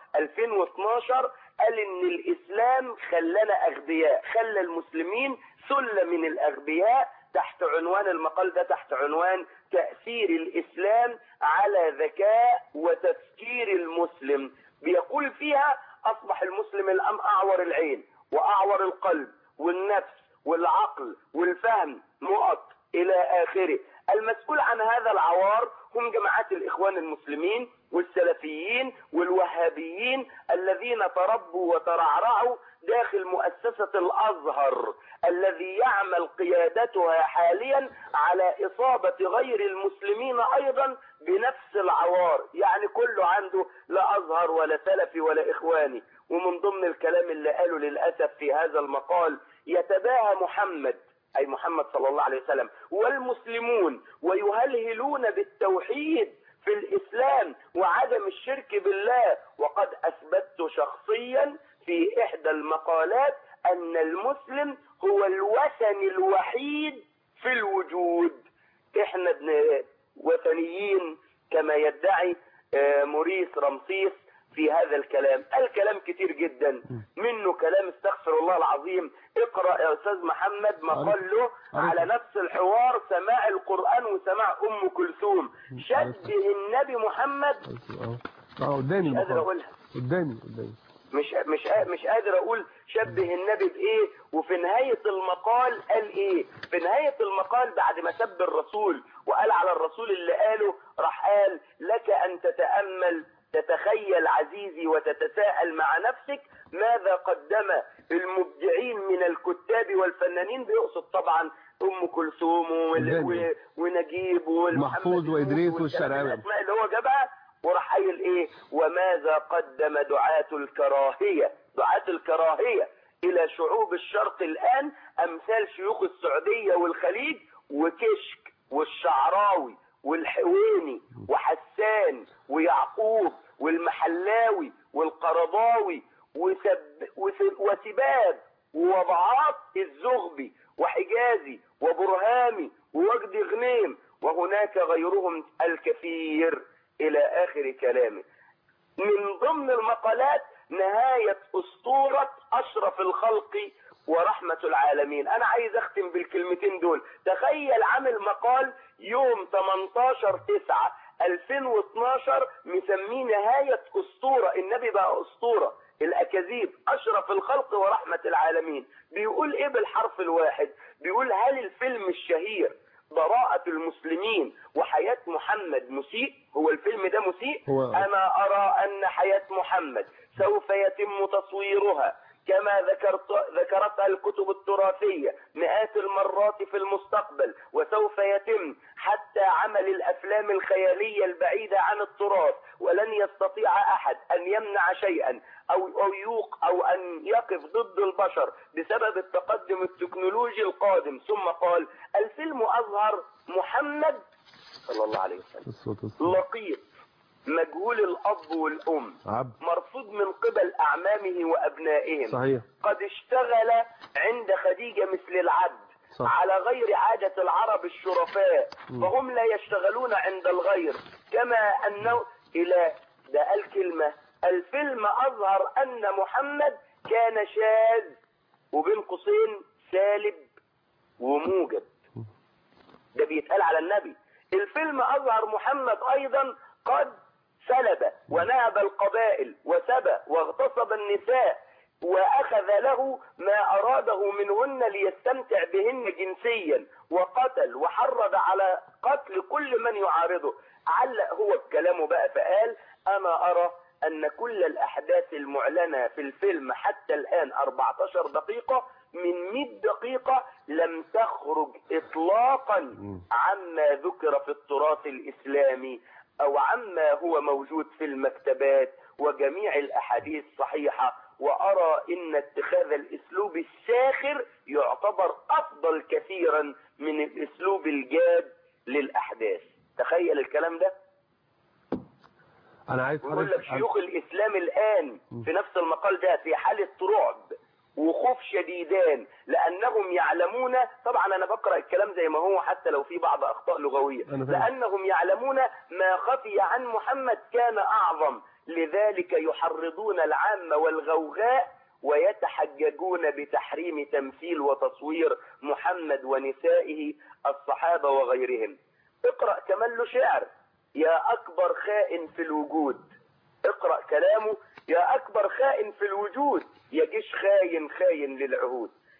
2012 قال ان الاسلام خلانا اغبياء خلى المسلمين سلة من الاغبياء تحت عنوان المقال ده تحت عنوان تأثير الاسلام على ذكاء وتفكير المسلم بيقول فيها اصبح المسلم الان اعور العين واعور القلب والنفس والعقل والفهم نقط إلى آخره المسؤول عن هذا العوار هم جماعات الإخوان المسلمين والسلفيين والوهابيين الذين تربوا وترعرعوا داخل مؤسسة الأزهر الذي يعمل قيادتها حاليا على إصابة غير المسلمين أيضا بنفس العوار يعني كله عنده لا أزهر ولا سلفي ولا إخواني ومن ضمن الكلام اللي قاله للأسف في هذا المقال يتباهى محمد أي محمد صلى الله عليه وسلم والمسلمون ويهلهلون بالتوحيد في الإسلام وعدم الشرك بالله وقد أثبتت شخصيا في إحدى المقالات أن المسلم هو الوثن الوحيد في الوجود إحنا ابن وثنيين كما يدعي آه، موريس رمسيس في هذا الكلام الكلام كتير جدا منه كلام استغفر الله العظيم اقرأ يا أستاذ محمد مقال له على نفس الحوار سماع القرآن وسماع أم كلثوم شبه النبي محمد اه اه قدامي مش قادر المقال أقولها قدامي قدامي مش مش مش قادر اقول شبه النبي بايه وفي نهايه المقال قال ايه في نهايه المقال بعد ما سب الرسول وقال على الرسول اللي قاله راح قال لك ان تتامل تتخيل عزيزي وتتساءل مع نفسك ماذا قدم المبدعين من الكتاب والفنانين بيقصد طبعا ام كلثوم وال- قدامي. و- ونجيب والمحمد محفوظ وإدريس والكلام والشرقاوي. الاسماء اللي هو جابها وراح قايل ايه وماذا قدم دعاة الكراهية دعاة الكراهية الى شعوب الشرق الان امثال شيوخ السعودية والخليج وكشك والشعراوي والحويني وحسان ويعقوب والمحلاوي والقرضاوي وسب وس- وسباب ووضعات الزغبي وحجازي وبرهامي ووجدي غنيم وهناك غيرهم الكثير الى اخر كلامه من ضمن المقالات نهاية اسطورة اشرف الخلق ورحمة العالمين انا عايز اختم بالكلمتين دول تخيل عامل مقال يوم 18 9 2012 مسميه نهاية اسطورة النبي بقى اسطورة الاكاذيب اشرف الخلق ورحمة العالمين بيقول ايه بالحرف الواحد بيقول هل الفيلم الشهير براءة المسلمين وحياة محمد مسيء هو الفيلم ده مسيء هو- أنا أرى أن حياة محمد سوف يتم تصويرها كما ذكرت ذكرتها الكتب التراثية مئات المرات في المستقبل وسوف يتم حتى عمل الأفلام الخيالية البعيدة عن التراث ولن يستطيع أحد أن يمنع شيئا أو أو يوق أو أن يقف ضد البشر بسبب التقدم التكنولوجي القادم ثم قال الفيلم أظهر محمد صلى الله عليه وسلم الصوت الصوت لقيط مجهول الأب والأم عبد مرفوض من قبل أعمامه وأبنائهم صحيح قد اشتغل عند خديجة مثل العبد صح. على غير عادة العرب الشرفاء فهم لا يشتغلون عند الغير كما أنه إلى ده قال كلمة الفيلم أظهر أن محمد كان شاذ وبين قوسين سالب وموجب ده بيتقال على النبي الفيلم أظهر محمد أيضا قد سلب ونهب القبائل وسبى واغتصب النساء وأخذ له ما أراده منهن ليستمتع بهن جنسيا وقتل وحرض على قتل كل من يعارضه علق هو بكلامه بقى فقال أنا أرى أن كل الأحداث المعلنة في الفيلم حتى الآن 14 دقيقة من 100 دقيقة لم تخرج إطلاقا عما ذكر في التراث الإسلامي أو عما هو موجود في المكتبات وجميع الأحاديث صحيحة وأرى إن اتخاذ الأسلوب الساخر يعتبر أفضل كثيرا من الأسلوب الجاد للأحداث تخيل الكلام ده انا عايز ويقول لك حضرتك شيوخ الإسلام الآن في نفس المقال ده في حالة رعب وخوف شديدان لأنهم يعلمون طبعا أنا بقرأ الكلام زي ما هو حتى لو في بعض أخطاء لغوية أنا فاهم. لأنهم يعلمون ما خفي عن محمد كان أعظم لذلك يحرضون العامة والغوغاء ويتحججون بتحريم تمثيل وتصوير محمد ونسائه الصحابة وغيرهم اقرأ كمان له شعر يا أكبر خائن في الوجود اقرأ كلامه يا أكبر خائن في الوجود يا جيش خاين خاين للعهود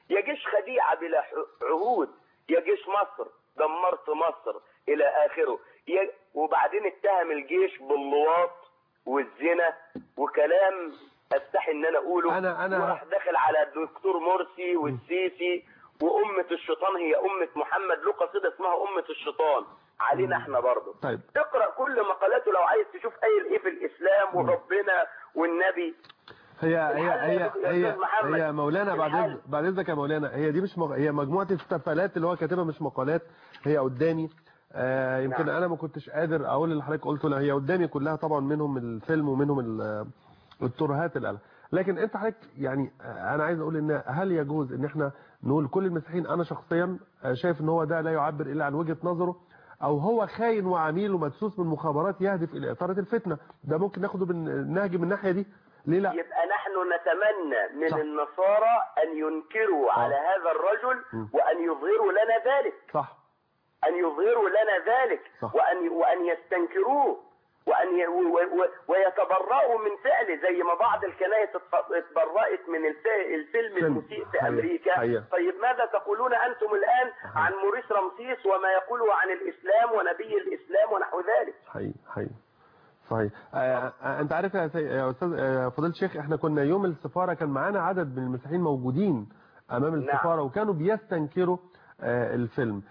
يا جيش خديعة بلا ح- عهود يا جيش مصر دمرت مصر إلى آخره يا- وبعدين اتهم الجيش باللواط والزنا وكلام استحي ان انا اقوله أنا- أنا- وراح داخل على الدكتور مرسي والسيسي وأمة الشيطان هي أمة محمد له قصيدة اسمها أمة الشيطان علينا احنا برضه طيب اقرأ كل مقالاته لو عايز تشوف اي ايه في الاسلام وربنا والنبي هي هي هي يا هي أستاذ محمد. هي مولانا بعد الحل. إذن- بعد اذنك يا مولانا هي دي مش مغ... هي مجموعه استفالات اللي هو كاتبها مش مقالات هي قدامي آه يمكن نعم. انا ما كنتش قادر اقول اللي حضرتك قلته لا هي قدامي كلها طبعا منهم الفيلم ومنهم ال- الترهات اللي قالها لكن انت حضرتك يعني آه، انا عايز اقول ان هل يجوز ان احنا نقول كل المسيحيين انا شخصيا آه، شايف ان هو ده لا يعبر الا عن وجهه نظره او هو خاين وعميل ومدسوس من مخابرات يهدف الى اثاره الفتنه ده ممكن ناخده بالنهج من الناحيه دي ليه لا يبقى نحن نتمنى من صح. النصارى ان ينكروا على هذا الرجل م. وان يظهروا لنا ذلك صح ان يظهروا لنا ذلك صح. وان وان يستنكروه وان ي... و... و... ويتبرؤوا من فعله زي ما بعض الكنائس اتف- اتبرأت من الف... الفيلم فيلم. المسيء في حقيقة. امريكا حقيقة. طيب ماذا تقولون انتم الان حقيقة. عن موريس رمسيس وما يقوله عن الاسلام ونبي الاسلام ونحو ذلك حقيقي حقيقي صحيح آه آه، انت عارف يا, سي... يا استاذ آه فضيله الشيخ احنا كنا يوم السفاره كان معانا عدد من المسيحيين موجودين امام السفاره نعم. وكانوا بيستنكروا آه الفيلم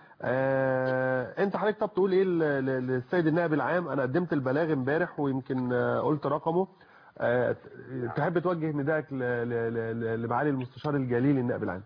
آه انت حضرتك طب تقول ايه ل- ل- للسيد النائب العام انا قدمت البلاغ امبارح ويمكن آه قلت رقمه آه تحب توجه ندائك ل- ل- ل- لمعالي المستشار الجليل النائب العام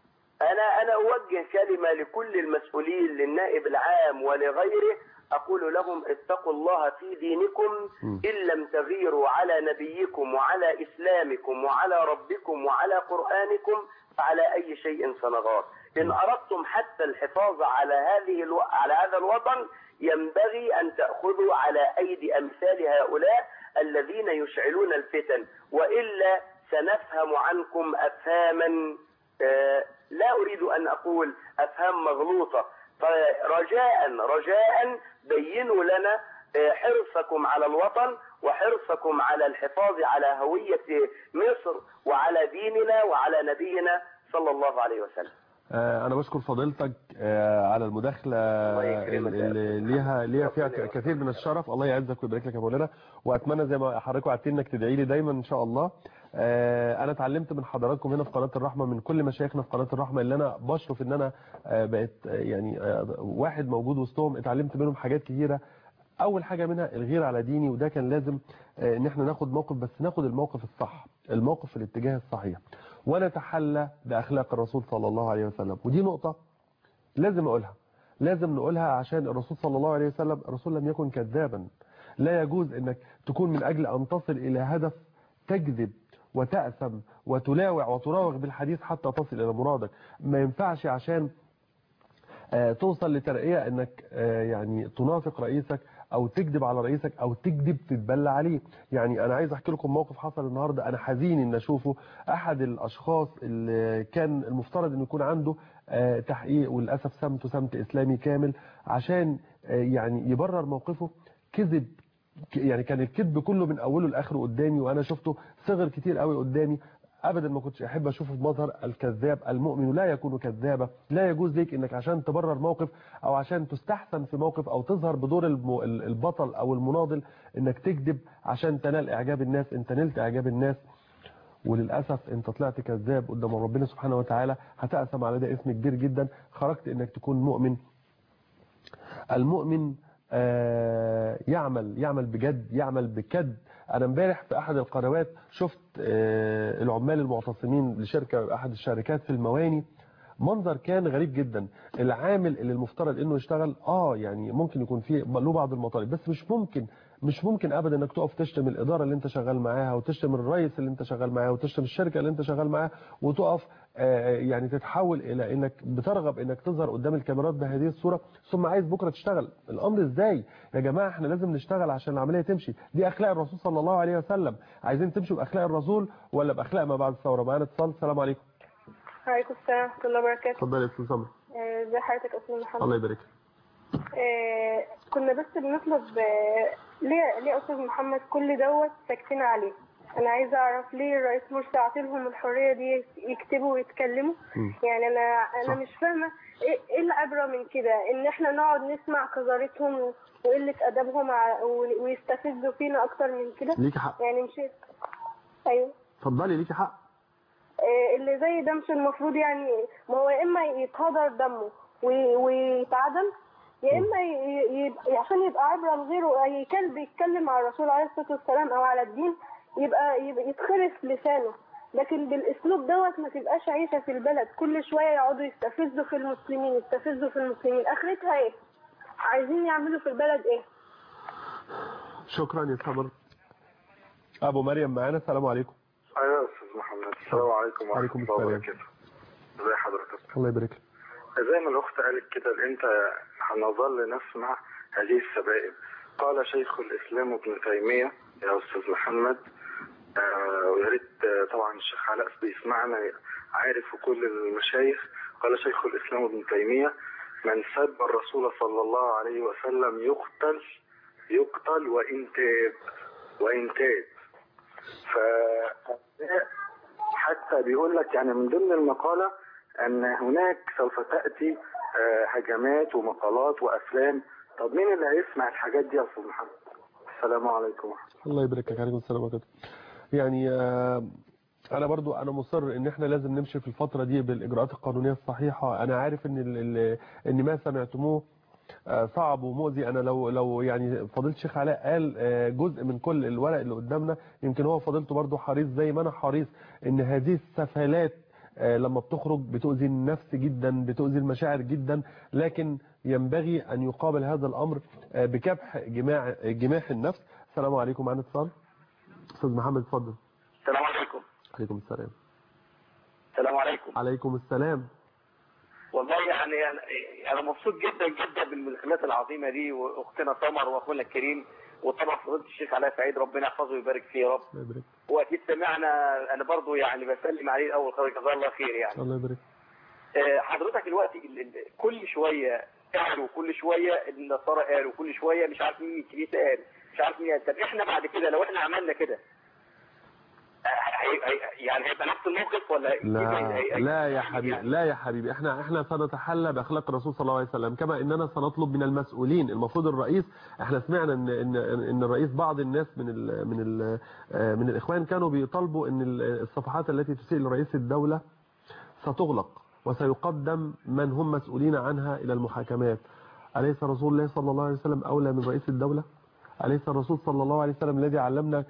أنا أنا أوجه كلمة لكل المسؤولين للنائب العام ولغيره أقول لهم اتقوا الله في دينكم م. إن لم تغيروا على نبيكم وعلى إسلامكم وعلى ربكم وعلى قرآنكم فعلى أي شيء سنغار إن أردتم حتى الحفاظ على هذه الو... على هذا الوطن ينبغي أن تأخذوا على أيدي أمثال هؤلاء الذين يشعلون الفتن وإلا سنفهم عنكم أفهاما آه، لا أريد أن أقول أفهام مغلوطة فرجاء رجاء بينوا لنا آه، حرصكم على الوطن وحرصكم على الحفاظ على هوية مصر وعلى ديننا وعلى نبينا صلى الله عليه وسلم آه، أنا بشكر فضيلتك آه، على المداخلة الله يكرمك يا اللي أستاذ. ليها ليها فيها ربنا ك- كثير من الشرف الله يعزك ويبارك لك يا مولانا وأتمنى زي ما حضرتك وعدتني إنك تدعي لي دايما إن شاء الله آه، أنا اتعلمت من حضراتكم هنا في قناة الرحمة من كل مشايخنا في قناة الرحمة اللي أنا بشرف إن أنا آه، بقيت آه، يعني آه، واحد موجود وسطهم اتعلمت منهم حاجات كثيرة اول حاجه منها الغيره على ديني وده كان لازم آه، ان احنا ناخد موقف بس ناخد الموقف الصح الموقف في الاتجاه الصحيح ونتحلى باخلاق الرسول صلى الله عليه وسلم ودي نقطه لازم اقولها لازم نقولها عشان الرسول صلى الله عليه وسلم الرسول لم يكن كذابا لا يجوز انك تكون من اجل ان تصل الى هدف تكذب وتأثم وتلاوع وتراوغ بالحديث حتى تصل الى مرادك ما ينفعش عشان آه، توصل لترقية انك آه، يعني تنافق رئيسك او تكذب على رئيسك او تكذب تتبلى عليه يعني انا عايز احكي لكم موقف حصل النهاردة انا حزين ان اشوفه احد الاشخاص اللي كان المفترض انه يكون عنده آه، تحقيق وللاسف سمته سمت اسلامي كامل عشان آه، يعني يبرر موقفه كذب ك- يعني كان الكذب كله من اوله لاخره قدامي وانا شفته صغر كتير قوي قدامي ابدا ما كنتش احب اشوفه في مظهر الكذاب المؤمن لا يكون كذابا لا يجوز ليك انك عشان تبرر موقف او عشان تستحسن في موقف او تظهر بدور الم- ال- البطل او المناضل انك تكذب عشان تنال اعجاب الناس انت نلت اعجاب الناس وللاسف انت طلعت كذاب قدام ربنا سبحانه وتعالى هتقسم على ده اسم كبير جدا خرجت انك تكون مؤمن المؤمن آه، يعمل يعمل بجد يعمل بكد انا امبارح في احد القنوات شفت آه، العمال المعتصمين لشركه احد الشركات في المواني منظر كان غريب جدا العامل اللي المفترض انه يشتغل اه يعني ممكن يكون فيه له بعض المطالب بس مش ممكن مش ممكن ابدا انك تقف تشتم الاداره اللي انت شغال معاها وتشتم الرئيس اللي انت شغال معاه وتشتم الشركه اللي انت شغال معاها وتقف آه، يعني تتحول الى انك بترغب انك تظهر قدام الكاميرات بهذه الصوره ثم عايز بكره تشتغل الامر ازاي يا جماعه احنا لازم نشتغل عشان العمليه تمشي دي اخلاق الرسول صلى الله عليه وسلم عايزين تمشوا باخلاق الرسول ولا باخلاق ما بعد الثوره معانا اتصال السلام عليكم وعليكم السلام ورحمة الله وبركاته اتفضل يا استاذ سمر آه، ازي حضرتك يا أستاذ محمد الله يبارك فيك. آه، كنا بس بنطلب آه، ليه ليه يا أستاذ محمد كل دوت ساكتين عليه انا عايزه اعرف ليه الرئيس مرسي عاطلهم الحريه دي يكتبوا ويتكلموا مم. يعني انا انا صح. مش فاهمه ايه إيه العبره من كده ان احنا نقعد نسمع قذارتهم وقله ادبهم ع- و- ويستفزوا فينا اكتر من كده ليكي حق يعني مش ايوه اتفضلي ليكي حق إيه اللي زي ده مش المفروض يعني ما هو يا اما يتهدر دمه وي- ويتعدم يا اما ي- ي- عشان يبقى عبره لغيره اي كلب يتكلم على الرسول عليه الصلاه والسلام او على الدين يبقى, يبقى يتخرس لسانه لكن بالاسلوب دوت ما تبقاش عيشه في البلد كل شويه يقعدوا يستفزوا في المسلمين يستفزوا في المسلمين اخرتها ايه عايزين يعملوا في البلد ايه شكرا يا سمر ابو مريم معانا السلام عليكم ايوه يا استاذ محمد السلام عليكم ورحمه وعليكم الله السلام. وبركاته ازي حضرتك الله يبارك لك زي ما الاخت قالت كده إن انت هنظل نسمع هذه السبائل قال شيخ الاسلام ابن تيميه يا استاذ محمد آه ويا ريت آه، طبعا الشيخ علاء بيسمعنا عارف وكل المشايخ قال شيخ الاسلام ابن تيميه من سب الرسول صلى الله عليه وسلم يقتل يقتل وان تاب وان تاب ف حتى بيقول لك يعني من ضمن المقالة أن هناك سوف تأتي آه، هجمات ومقالات وأفلام طب مين اللي هيسمع الحاجات دي يا أستاذ محمد؟ السلام عليكم الله يبارك لك عليكم السلام عليكم يعني آه، انا برضو انا مصر ان احنا لازم نمشي في الفتره دي بالاجراءات القانونيه الصحيحه انا عارف ان ال- ال- ان ما سمعتموه آه، صعب ومؤذي انا لو لو يعني فضيله الشيخ علاء قال آه، جزء من كل الورق اللي قدامنا يمكن هو فضيلته برضو حريص زي ما انا حريص ان هذه السفالات آه، لما بتخرج بتؤذي النفس جدا بتؤذي المشاعر جدا لكن ينبغي ان يقابل هذا الامر آه، بكبح جماع جماح النفس السلام عليكم معنا اتصال استاذ محمد اتفضل السلام عليكم عليكم السلام السلام عليكم عليكم السلام والله يعني أنا- انا مبسوط جدا جدا بالمداخلات العظيمه دي واختنا سمر واخونا الكريم وطبعا فضيله الشيخ علاء سعيد ربنا يحفظه ويبارك فيه يا رب الله يبارك واكيد سمعنا انا برضو يعني بسلم عليه الاول خير جزاه الله خير يعني الله يبارك آه، حضرتك دلوقتي ال- ال- كل شويه قالوا كل شويه النصارى قالوا كل شويه مش عارف مين الكنيسه قال مش عارف مين قال طب احنا بعد كده لو احنا عملنا كده آه، هي- هي- يعني هيبقى نفس الموقف ولا لا هي- هي- لا يا حبيبي لا يا حبيبي احنا احنا سنتحلى باخلاق الرسول صلى الله عليه وسلم كما اننا سنطلب من المسؤولين المفروض الرئيس احنا سمعنا ان ان ان الرئيس بعض الناس من ال من ال من الاخوان كانوا بيطالبوا ان ال- الصفحات التي تسيء لرئيس الدوله ستغلق وسيقدم من هم مسؤولين عنها الى المحاكمات اليس رسول الله صلى الله عليه وسلم اولى من رئيس الدوله اليس الرسول صلى الله عليه وسلم الذي علمنا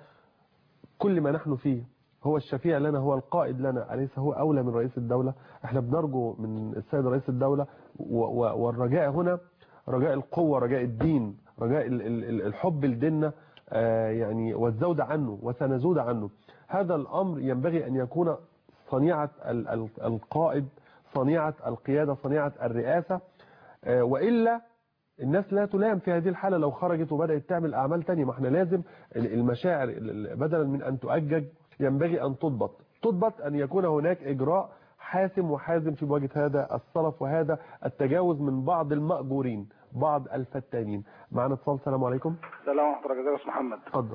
كل ما نحن فيه هو الشفيع لنا هو القائد لنا أليس هو أولى من رئيس الدولة احنا بنرجو من السيد رئيس الدولة و- و- والرجاء هنا رجاء القوة رجاء الدين رجاء ال- ال- ال- الحب لديننا آه، يعني والزود عنه وسنزود عنه هذا الأمر ينبغي أن يكون صنيعة ال- ال- القائد صنيعة القيادة صنيعة الرئاسة آه، وإلا الناس لا تلام في هذه الحالة لو خرجت وبدأت تعمل أعمال تانية ما احنا لازم المشاعر ال- ال- بدلا من أن تؤجج ينبغي أن تضبط تضبط أن يكون هناك إجراء حاسم وحازم في مواجهة هذا الصلف وهذا التجاوز من بعض المأجورين بعض الفتانين معنا اتصال السلام عليكم السلام ورحمة الله وبركاته يا أستاذ محمد اتفضل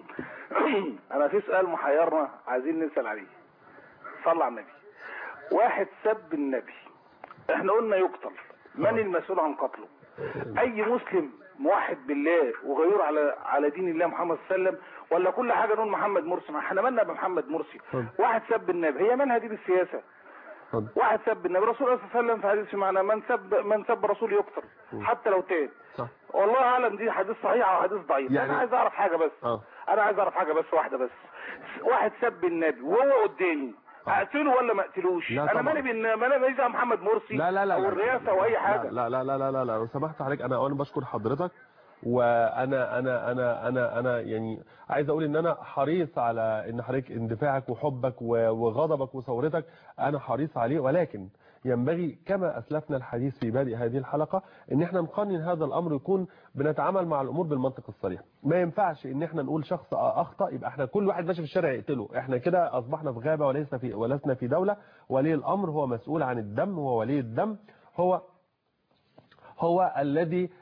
أنا في سؤال محيرنا عايزين نسأل عليه صلى على النبي واحد سب النبي احنا قلنا يقتل من المسؤول عن قتله أي مسلم موحد بالله وغيور على على دين الله محمد صلى الله عليه وسلم ولا كل حاجة نقول محمد مرسي ما احنا مالنا بمحمد مرسي اتفضل. واحد سب النبي هي مالها دي بالسياسة اتفضل واحد سب النبي رسول الله صلى الله عليه وسلم في حديث معنا من سب من سب رسول يقتل حتى لو تاب صح والله اعلم دي حديث صحيح او حديث ضعيف يعني- انا عايز اعرف حاجه بس اه انا عايز اعرف حاجه بس واحده بس واحد سب النبي وهو قدامي اقتله ولا ما اقتلوش لا انا طبعا. مالي بان مالي ماليش دعوة محمد مرسي لا لا لا او لا. الرئاسه او اي حاجه لا لا لا لا لا, لا. لو سمحت عليك انا اولا بشكر حضرتك وانا انا انا انا انا يعني عايز اقول ان انا حريص على ان حضرتك اندفاعك وحبك و- وغضبك وثورتك انا حريص عليه ولكن ينبغي كما اسلفنا الحديث في بادئ هذه الحلقه ان احنا نقنن هذا الامر يكون بنتعامل مع الامور بالمنطق الصريح ما ينفعش ان احنا نقول شخص اخطا يبقى احنا كل واحد ماشي في الشارع يقتله احنا كده اصبحنا في غابه وليس في ولسنا في دوله ولي الامر هو مسؤول عن الدم هو ولي الدم هو هو الذي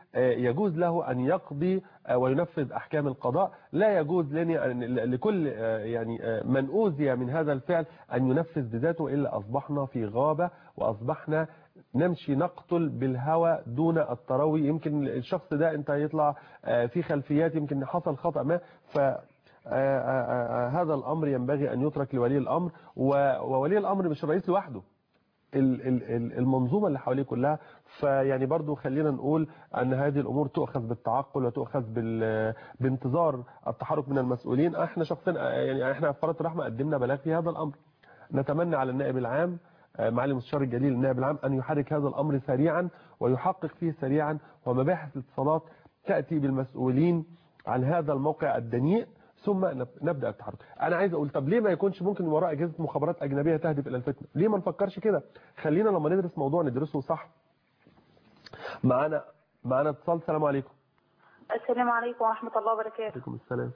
آه، يجوز له أن يقضي آه، وينفذ أحكام القضاء لا يجوز لني أن- لكل آه، يعني آه، من أوذي من هذا الفعل أن ينفذ بذاته إلا أصبحنا في غابة وأصبحنا نمشي نقتل بالهوى دون التروي يمكن الشخص ده انت يطلع آه، في خلفيات يمكن حصل خطأ ما ف آه، آه، آه، هذا الأمر ينبغي أن يترك لولي الأمر و- وولي الأمر مش الرئيس لوحده ال- ال- ال- المنظومة اللي حواليه كلها فيعني برضو خلينا نقول أن هذه الأمور تؤخذ بالتعقل وتؤخذ بال- بانتظار التحرك من المسؤولين احنا شخصيا يعني احنا في قناة الرحمة قدمنا بلاغ في هذا الأمر نتمنى على النائب العام آه، معالي المستشار الجليل النائب العام أن يحرك هذا الأمر سريعا ويحقق فيه سريعا ومباحث الاتصالات تأتي بالمسؤولين عن هذا الموقع الدنيء ثم نب- نبدا التحرك انا عايز اقول طب ليه ما يكونش ممكن وراء اجهزه مخابرات اجنبيه تهدف الى الفتنه ليه ما نفكرش كده خلينا لما ندرس موضوع ندرسه صح معانا معانا اتصال السلام عليكم السلام عليكم ورحمة الله وبركاته وعليكم السلام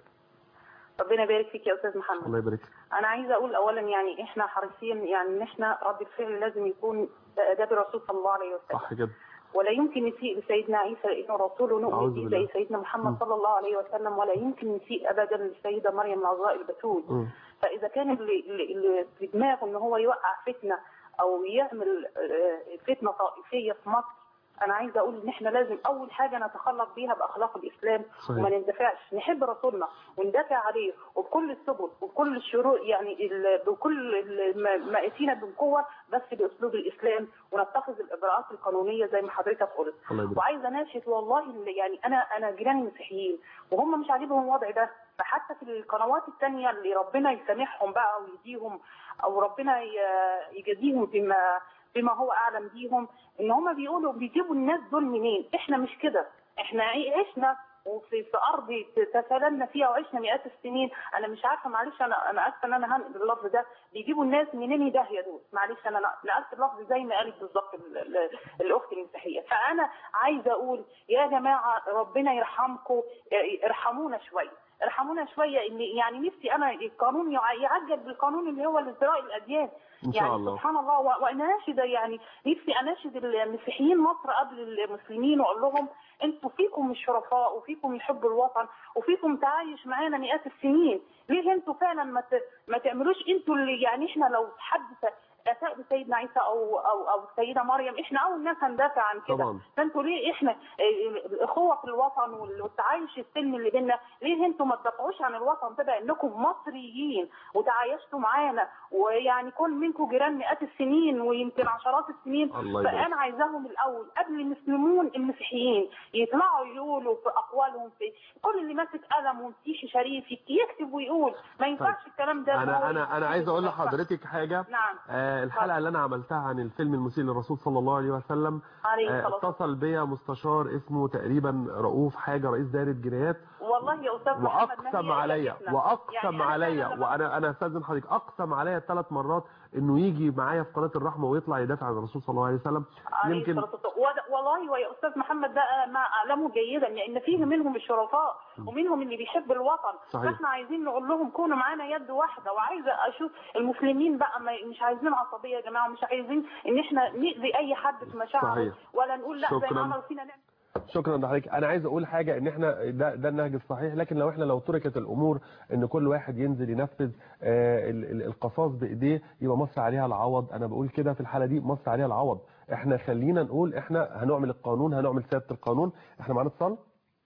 ربنا يبارك فيك يا أستاذ محمد الله يبارك فيك. أنا عايزة أقول أولا يعني إحنا حريصين يعني إن إحنا رد الفعل لازم يكون بأداب الرسول صلى الله عليه وسلم صح كده ولا يمكن نسيء لسيدنا عيسى لأنه رسول أعوذ ونؤمن به بالله. زي سيدنا محمد صلى الله عليه وسلم ولا يمكن نسيء أبدا للسيدة مريم العذراء البتول مم. فإذا كان اللي, اللي اللي في دماغه إن هو يوقع فتنة أو يعمل آه، فتنة طائفية في مصر أنا عايزة أقول إن إحنا لازم أول حاجة نتخلق بيها بأخلاق الإسلام صحيح. وما نندفعش نحب رسولنا وندافع عليه وبكل السبل وبكل الشروط يعني ال- بكل ال- ما- ما اتينا بالقوة بس بأسلوب الإسلام ونتخذ الإجراءات القانونية زي ما حضرتك قلت الله يبارك وعايزه اناشد والله اللي يعني انا انا جيراني مسيحيين وهم مش عاجبهم الوضع ده فحتى في القنوات التانية اللي ربنا يسامحهم بقى ويديهم او ربنا ي- يجازيهم بما بما هو اعلم بيهم ان هم بيقولوا بيجيبوا الناس دول منين احنا مش كده احنا عشنا وفي في ارض تسللنا فيها وعشنا مئات السنين انا مش عارفه معلش انا انا اسفه ان انا هنقل اللفظ ده بيجيبوا الناس منين داهيه دول معلش انا نقلت اللفظ زي ما قالت بالظبط ال- ال- الاخت المسيحيه فانا عايزه اقول يا جماعه ربنا يرحمكم ارحمونا شويه ارحمونا شويه ان يعني نفسي انا القانون يع- يعجل بالقانون اللي هو لازدراء الاديان إن شاء يعني الله. سبحان الله و- واناشد يعني نفسي اناشد المسيحيين مصر قبل المسلمين واقول لهم انتوا فيكم الشرفاء وفيكم يحب الوطن وفيكم تعايش معانا مئات السنين ليه انتوا فعلا ما ت- ما تعملوش انتوا اللي يعني احنا لو حد اساء بسيدنا عيسى او او او السيده مريم احنا اول ناس هندافع عن كده طبعا. فانتوا ليه احنا اه، الاخوه في الوطن وال- والتعايش السلمي اللي بينا ليه انتوا ما تدافعوش عن الوطن ده انكم مصريين وتعايشتوا معانا ويعني كل منكم جيران مئات السنين ويمكن عشرات السنين الله يبارك. فانا عايزاهم الاول قبل المسلمون المسيحيين يطلعوا يقولوا في اقوالهم في كل اللي ماسك قلم ومسيحي شريف يكتب ويقول ما ينفعش الكلام ده إن هو انا انا انا عايز اقول يكتب. لحضرتك حاجه نعم آه، الحلقه اللي انا عملتها عن الفيلم المسيء للرسول صلى الله عليه وسلم عليه آه، الصلاة والسلام. اتصل بيا مستشار اسمه تقريبا رؤوف حاجه رئيس دائره جنايات والله يا استاذ محمد ما هي واقسم إلا عليا فتنة. واقسم يعني أنا عليا فعلاً وانا انا استاذن حضرتك اقسم عليا ثلاث مرات انه يجي معايا في قناه الرحمه ويطلع يدافع عن الرسول صلى الله عليه وسلم عليه يمكن الصلاة والسلام. وده- والله ويا استاذ محمد ده ما اعلمه جيدا لان فيه منهم الشرفاء ومنهم اللي بيحب الوطن صحيح. فاحنا عايزين نقول لهم كونوا معانا يد واحده وعايزه اشوف المسلمين بقى ما مش عايزين عصبيه يا جماعه مش عايزين ان احنا ناذي اي حد في مشاعره صحيح. ولا نقول لا زي شكراً. ما عملوا فينا نعمل شكرا لحضرتك انا عايز اقول حاجه ان احنا ده ده النهج الصحيح لكن لو احنا لو تركت الامور ان كل واحد ينزل ينفذ آه، ال- ال- القصاص بايديه يبقى مصر عليها العوض انا بقول كده في الحاله دي مصر عليها العوض احنا خلينا نقول احنا هنعمل القانون هنعمل سياده القانون احنا معانا اتصال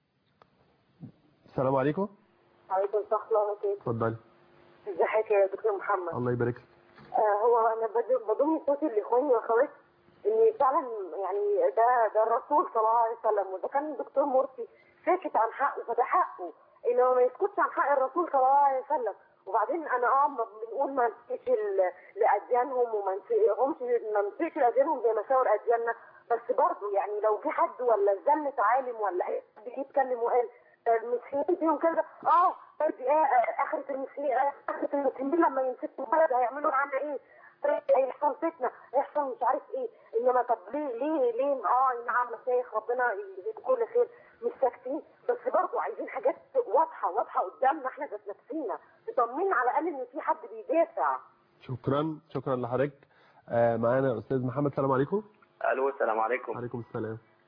السلام عليكم عليكم السلام ورحمة الله وبركاته اتفضلي ازيك يا دكتور محمد الله يبارك لك آه هو انا بد- بضم صوتي لاخواني واخواتي ان فعلا يعني ده ده الرسول صلى الله عليه وسلم وده كان الدكتور مرسي ساكت عن حقه فده حقه ان هو ما يسكتش عن حق الرسول صلى الله عليه وسلم وبعدين انا اه ما بنقول ما نسيش ال- لاديانهم وما نسيهمش ما نسيش لاديانهم زي مساور ادياننا بس برضه يعني لو في حد ولا زلة عالم ولا اي حد جه يتكلم وقال ده المسيحيين فيهم كذا اه طيب ايه آه، اخرة المسيحيين آه، اخرة المسلمين لما يمسكوا بلد هيعملوا معانا ايه؟ طيب هيحصل فتنة هيحصل مش عارف ايه انما طب ليه ليه ليه اه نعم مشايخ ربنا يجزيكم كل خير مش ساكتين بس برضه عايزين حاجات واضحة واضحة قدامنا احنا ذات نفسينا تطمنا على الاقل ان في حد بيدافع شكرا شكرا لحضرتك آه، معانا استاذ محمد السلام عليكم الو السلام عليكم عليكم السلام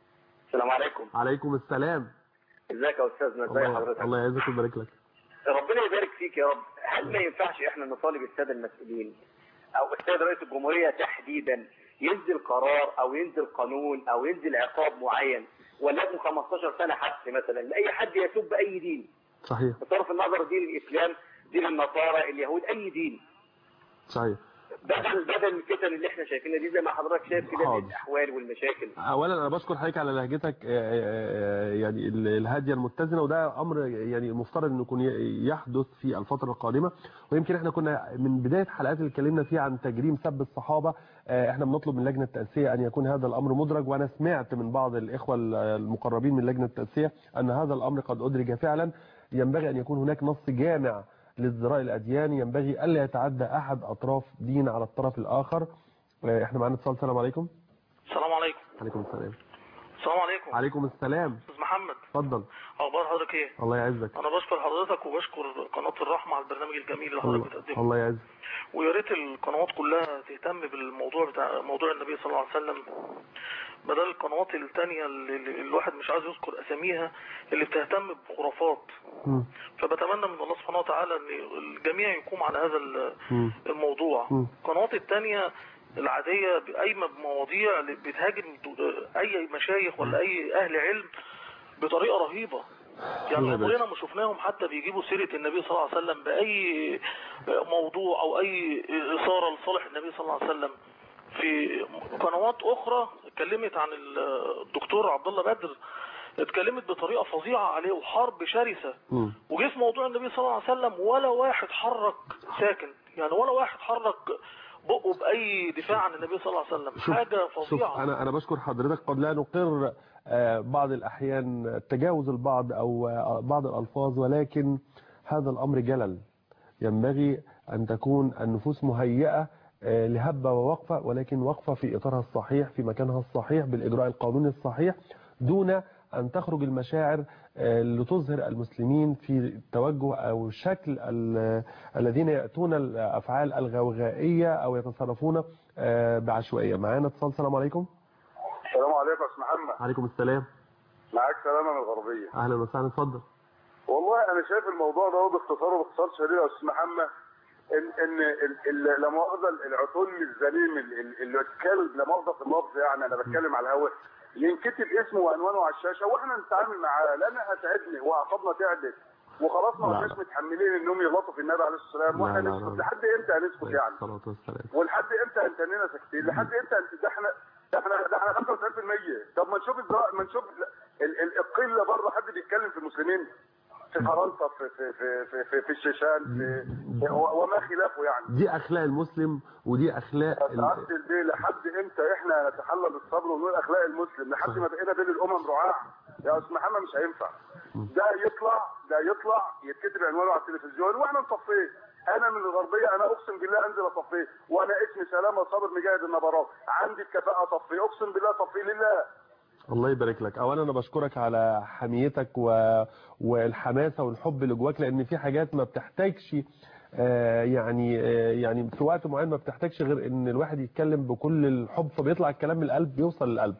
السلام عليكم عليكم السلام ازيك يا استاذنا ازي الله حضرتك الله يعزك ويبارك لك ربنا يبارك فيك يا رب هل ما ينفعش احنا نطالب الساده المسؤولين او السيد رئيس الجمهوريه تحديدا ينزل قرار او ينزل قانون او ينزل عقاب معين ولكن 15 سنه حبس مثلا لاي حد يسب اي دين صحيح بصرف النظر دين الاسلام دين النصارى اليهود اي دين صحيح بدل بدل الفتن اللي احنا شايفينها دي زي ما حضرتك شايف كده حاضر. من الاحوال والمشاكل اولا انا بشكر حضرتك على لهجتك آه، آه، يعني ال- الهاديه المتزنه وده امر يعني المفترض انه يكون ي- يحدث في الفتره القادمه ويمكن احنا كنا من بدايه حلقات اللي اتكلمنا فيها عن تجريم سب الصحابه آه، احنا بنطلب من لجنه التاسيه ان يكون هذا الامر مدرج وانا سمعت من بعض الاخوه ال- المقربين من لجنه التاسيه ان هذا الامر قد ادرج فعلا ينبغي ان يكون هناك نص جامع لازدراء الاديان ينبغي الا يتعدى احد اطراف دين على الطرف الاخر آه، احنا معانا اتصال السلام عليكم السلام عليكم عليكم السلام السلام عليكم عليكم السلام استاذ محمد اتفضل اخبار حضرتك ايه الله يعزك انا بشكر حضرتك وبشكر قناه الرحمه على البرنامج الجميل اللي حضرتك الله, بتقدمه الله يعزك ويا ريت القنوات كلها تهتم بالموضوع بتاع موضوع النبي صلى الله عليه وسلم بدل القنوات التانية اللي اللي الواحد مش عايز يذكر اساميها اللي بتهتم بخرافات مم. فبتمنى من الله سبحانه وتعالى ان الجميع يقوم على هذا ال- مم. الموضوع مم. القنوات التانية العادية قايمة بمواضيع اللي بتهاجم اي مشايخ ولا اي اهل علم بطريقة رهيبة يعني الله يبارك. عمرنا ما شفناهم حتى بيجيبوا سيرة النبي صلى الله عليه وسلم بأي موضوع أو أي إثارة لصالح النبي صلى الله عليه وسلم في قنوات أخرى اتكلمت عن الدكتور عبد الله بدر اتكلمت بطريقة فظيعة عليه وحرب شرسة مم. وجه في موضوع النبي صلى الله عليه وسلم ولا واحد حرك ساكن يعني ولا واحد حرك بقه بأي دفاع عن النبي صلى الله عليه وسلم شوف حاجة شوف فظيعة انا انا بشكر حضرتك قد لا نقر آه، بعض الاحيان تجاوز البعض او آه، بعض الالفاظ ولكن هذا الامر جلل ينبغي ان تكون النفوس مهيئه آه، لهبه ووقفه ولكن وقفه في اطارها الصحيح في مكانها الصحيح بالاجراء القانوني الصحيح دون ان تخرج المشاعر آه، لتظهر المسلمين في توجه او شكل ال- الذين ياتون الافعال الغوغائيه او يتصرفون آه، بعشوائيه معانا اتصال السلام عليكم السلام عليكم يا استاذ محمد عليكم السلام معاك سلامه من الغربيه اهلا وسهلا اتفضل والله انا شايف الموضوع ده باختصار وباختصار شديد يا استاذ محمد ان ان ال- ال- لا مؤاخذه العتول الذليم ال- ال- اللي الكلب لا مؤاخذه في اللفظ يعني انا بتكلم على الهواء ينكتب اسمه وعنوانه على الشاشه واحنا نتعامل معاه لا انا هتعبني واعصابنا تعبت وخلاص ما لا، كناش لا. متحملين انهم يغلطوا في النبي عليه الصلاه والسلام لا، واحنا لا، نسكت لا. لحد امتى هنسكت يعني الصلاه والسلام ولحد امتى انتنينا ساكتين لحد امتى انت ده احنا ده احنا ده احنا 95% طب ما نشوف الزراعة ما نشوف ال- ال- القله بره حد بيتكلم في المسلمين في فرنسا في في في في, في, في الشيشان في في- و- وما خلافه يعني دي اخلاق المسلم ودي اخلاق ال- تعدي البيه لحد امتى احنا نتحلى بالصبر ونقول اخلاق المسلم لحد ما بقينا بين الامم رعاع يا استاذ محمد مش هينفع ده يطلع ده يطلع يتكتب عنوانه على التلفزيون واحنا نصفيه انا من الغربيه انا اقسم بالله انزل اصفيه وانا اسمي سلامه صابر مجاهد النبرات عندي الكفاءه اصفيه اقسم بالله اصفيه لله الله يبارك لك اولا انا بشكرك على حميتك و... والحماسه والحب اللي جواك لان في حاجات ما بتحتاجش آه، يعني آه، يعني في وقت معين ما بتحتاجش غير ان الواحد يتكلم بكل الحب فبيطلع الكلام من القلب بيوصل للقلب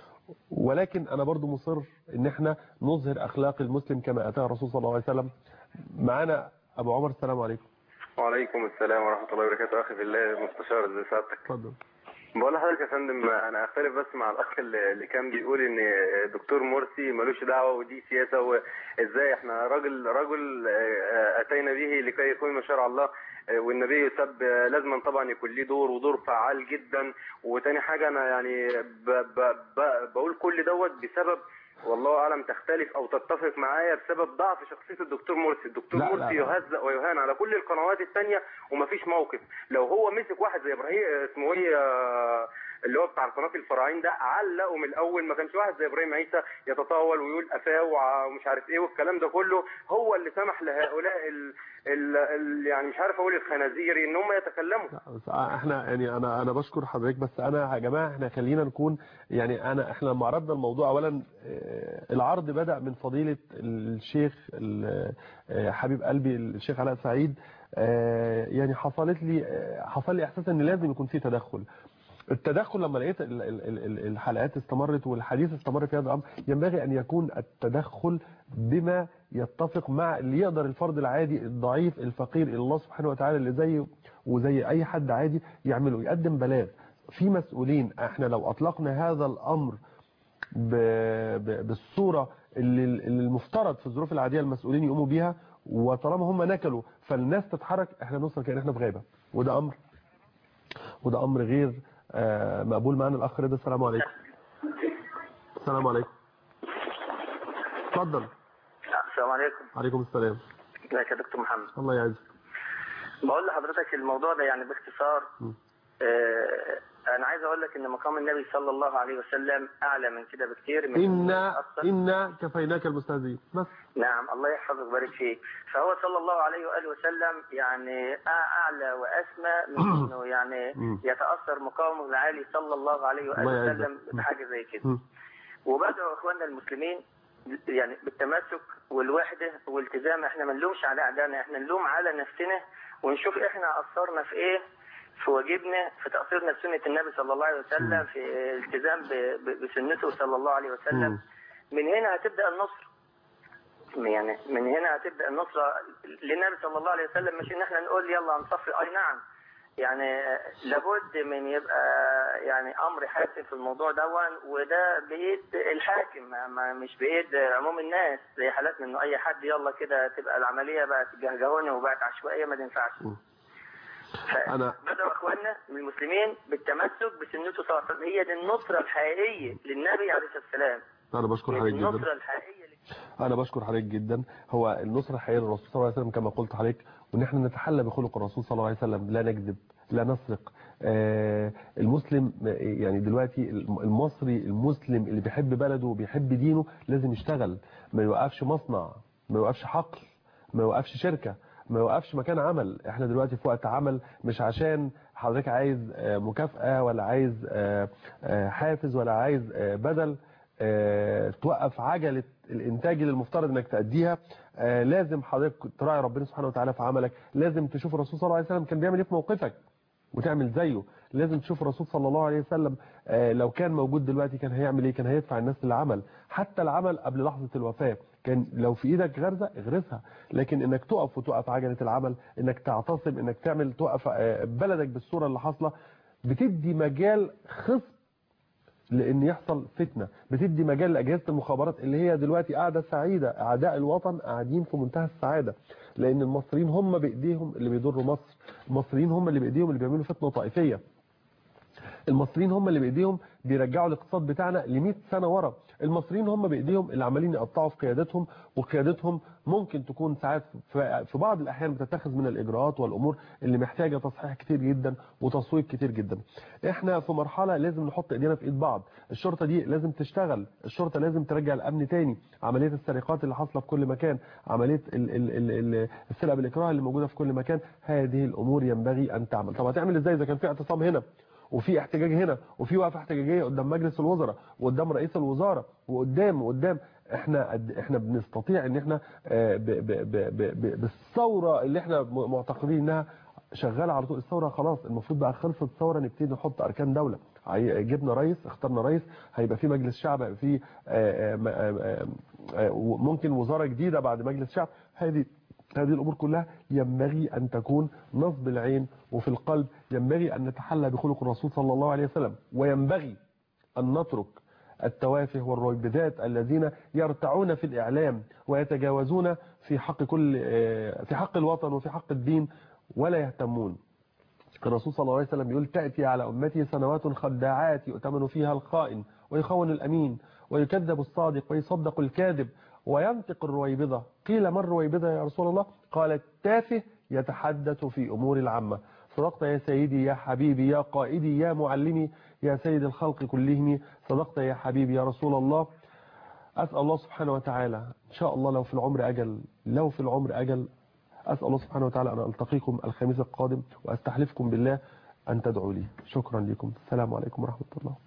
ولكن انا برضو مصر ان احنا نظهر اخلاق المسلم كما اتاه الرسول صلى الله عليه وسلم معانا ابو عمر السلام عليكم وعليكم السلام ورحمة الله وبركاته أخي في الله مستشار ازي سعادتك اتفضل بقول لحضرتك يا فندم أنا أختلف بس مع الأخ اللي اللي كان بيقول إن دكتور مرسي ملوش دعوة ودي سياسة وإزاي إحنا راجل رجل آه، أتينا به لكي يكون من شرع الله آه، والنبي يسب آه، لازما طبعا يكون ليه دور ودور فعال جدا وتاني حاجة أنا يعني ب ب ب بقول كل دوت بسبب والله اعلم تختلف او تتفق معايا بسبب ضعف شخصيه الدكتور مرسي، الدكتور لا، لا، مرسي لا. يهزأ ويهان على كل القنوات الثانيه ومفيش موقف، لو هو مسك واحد زي ابراهيم اسمه ايه آه، اللي هو بتاع قناه الفراعين ده علقه من الاول ما كانش واحد زي ابراهيم عيسى يتطاول ويقول افاه وع- ومش عارف ايه والكلام ده كله هو اللي سمح لهؤلاء ال ال ال يعني مش عارف اقول الخنازير ان هم يتكلموا بس احنا يعني انا انا بشكر حضرتك بس انا يا جماعه احنا خلينا نكون يعني انا احنا لما عرضنا الموضوع اولا آه، العرض بدا من فضيله الشيخ ال- آه، حبيب قلبي الشيخ علاء سعيد آه، يعني حصلت لي آه، حصل لي احساس ان لازم يكون في تدخل التدخل لما لقيت ال- ال- ال- ال- الحلقات استمرت والحديث استمر في هذا الامر ينبغي ان يكون التدخل بما يتفق مع اللي يقدر الفرد العادي الضعيف الفقير الى الله سبحانه وتعالى اللي زيه وزي اي حد عادي يعمله يقدم بلاغ في مسؤولين احنا لو اطلقنا هذا الامر ب- ب- بالصوره اللي اللي المفترض في الظروف العاديه المسؤولين يقوموا بيها وطالما هم نكلوا فالناس تتحرك احنا نوصل كأن احنا في غابه وده امر وده امر غير آه، مقبول معانا الاخ رضا السلام عليكم السلام عليكم اتفضل السلام عليكم عليكم السلام ازيك يا دكتور محمد الله يعزك بقول لحضرتك الموضوع ده يعني باختصار م. آه انا عايز اقول لك ان مقام النبي صلى الله عليه وسلم اعلى من كده بكتير من انا أكثر. انا كفيناك المستهزئين بس نعم الله يحفظك ويبارك فيك فهو صلى الله عليه واله وسلم يعني أع- اعلى واسمى من انه يعني مم. يتاثر مقامه العالي صلى الله عليه الله واله يعزك. وسلم بحاجه زي كده م. وبدعو اخواننا المسلمين يعني بالتمسك والوحده والالتزام احنا ما نلومش على اعدائنا احنا نلوم على نفسنا ونشوف احنا قصرنا في ايه في واجبنا في تقصيرنا بسنه النبي صلى الله عليه وسلم في التزام ب- ب- بسنته صلى الله عليه وسلم م. من هنا هتبدا النصر يعني من هنا هتبدا النصره للنبي صلى الله عليه وسلم مش ان احنا نقول يلا نصفي اي نعم يعني لابد من يبقى يعني امر حاسم في الموضوع دون وده بايد الحاكم ما ما مش بايد عموم الناس زي حالاتنا انه اي حد يلا كده تبقى العمليه بقت جهجهونه وبقت عشوائيه ما تنفعش انا بدأوا اخواننا من المسلمين بالتمسك بسنته صلى الله عليه وسلم هي دي النصره الحقيقيه للنبي عليه الصلاه والسلام انا بشكر هي حضرتك دي جدا النصره الحقيقيه انا بشكر حضرتك جدا هو النصرة الحقيقية للرسول صلى الله عليه وسلم كما قلت حضرتك وان احنا نتحلى بخلق الرسول صلى الله عليه وسلم لا نكذب لا نسرق آه المسلم يعني دلوقتي المصري المسلم اللي بيحب بلده وبيحب دينه لازم يشتغل ما يوقفش مصنع ما يوقفش حقل ما يوقفش شركة ما يوقفش مكان عمل احنا دلوقتي في وقت عمل مش عشان حضرتك عايز آه، مكافأة ولا عايز آه، آه، حافز ولا عايز آه، بدل آه، توقف عجلة الانتاج اللي المفترض انك تأديها آه، لازم حضرتك تراعي ربنا سبحانه وتعالى في عملك لازم تشوف الرسول صلى الله عليه وسلم كان بيعمل ايه في موقفك وتعمل زيه لازم تشوف الرسول صلى الله عليه وسلم آه، لو كان موجود دلوقتي كان هيعمل ايه كان هيدفع الناس للعمل حتى العمل قبل لحظة الوفاة كان لو في ايدك غرزة اغرسها لكن انك تقف وتوقف عجلة العمل انك تعتصم انك تعمل توقف آه، بلدك بالصورة اللي حاصلة بتدي مجال خصب لان يحصل فتنة بتدي مجال لاجهزه المخابرات اللي هي دلوقتي قاعده سعيده اعداء الوطن قاعدين في منتهى السعاده لان المصريين هم بايديهم اللي بيضروا مصر المصريين هم اللي بايديهم اللي بيعملوا فتنه طائفيه المصريين هم اللي بايديهم بيرجعوا الاقتصاد بتاعنا ل 100 سنه ورا المصريين هم بايديهم اللي عمالين يقطعوا في قيادتهم وقيادتهم ممكن تكون ساعات في في بعض الاحيان بتتخذ من الاجراءات والامور اللي محتاجه تصحيح كتير جدا وتصويب كتير جدا احنا في مرحله لازم نحط ايدينا في ايد بعض الشرطه دي لازم تشتغل الشرطه لازم ترجع الامن تاني عمليه السرقات اللي حاصله في كل مكان عمليه ال ال ال ال السرقه بالاكراه اللي موجوده في كل مكان هذه الامور ينبغي ان تعمل طب هتعمل ازاي اذا كان في اعتصام هنا وفي احتجاج هنا وفي وقفه احتجاجيه قدام مجلس الوزراء وقدام رئيس الوزاره وقدام وقدام احنا قد احنا بنستطيع ان احنا آه، ب ب ب ب ب بالثوره اللي احنا م- معتقدين انها شغاله على طول الثوره خلاص المفروض بقى خلصت الثوره نبتدي نحط اركان دوله عي- جبنا رئيس اخترنا رئيس هيبقى في مجلس شعب هيبقى في آه، آه، م- آه، آه، ممكن وزاره جديده بعد مجلس شعب هذه هذه الأمور كلها ينبغي أن تكون نصب العين وفي القلب ينبغي أن نتحلى بخلق الرسول صلى الله عليه وسلم وينبغي أن نترك التوافه والرويبدات الذين يرتعون في الإعلام ويتجاوزون في حق كل آه، في حق الوطن وفي حق الدين ولا يهتمون الرسول صلى الله عليه وسلم يقول تأتي على أمتي سنوات خداعات يؤتمن فيها الخائن ويخون الأمين ويكذب الصادق ويصدق الكاذب وينطق الرويبضة قيل ما الرويبضة يا رسول الله قال التافه يتحدث في أمور العامة صدقت يا سيدي يا حبيبي يا قائدي يا معلمي يا سيد الخلق كلهم صدقت يا حبيبي يا رسول الله أسأل الله سبحانه وتعالى إن شاء الله لو في العمر أجل لو في العمر أجل أسأل الله سبحانه وتعالى أن ألتقيكم الخميس القادم وأستحلفكم بالله أن تدعوا لي شكرا لكم السلام عليكم ورحمة الله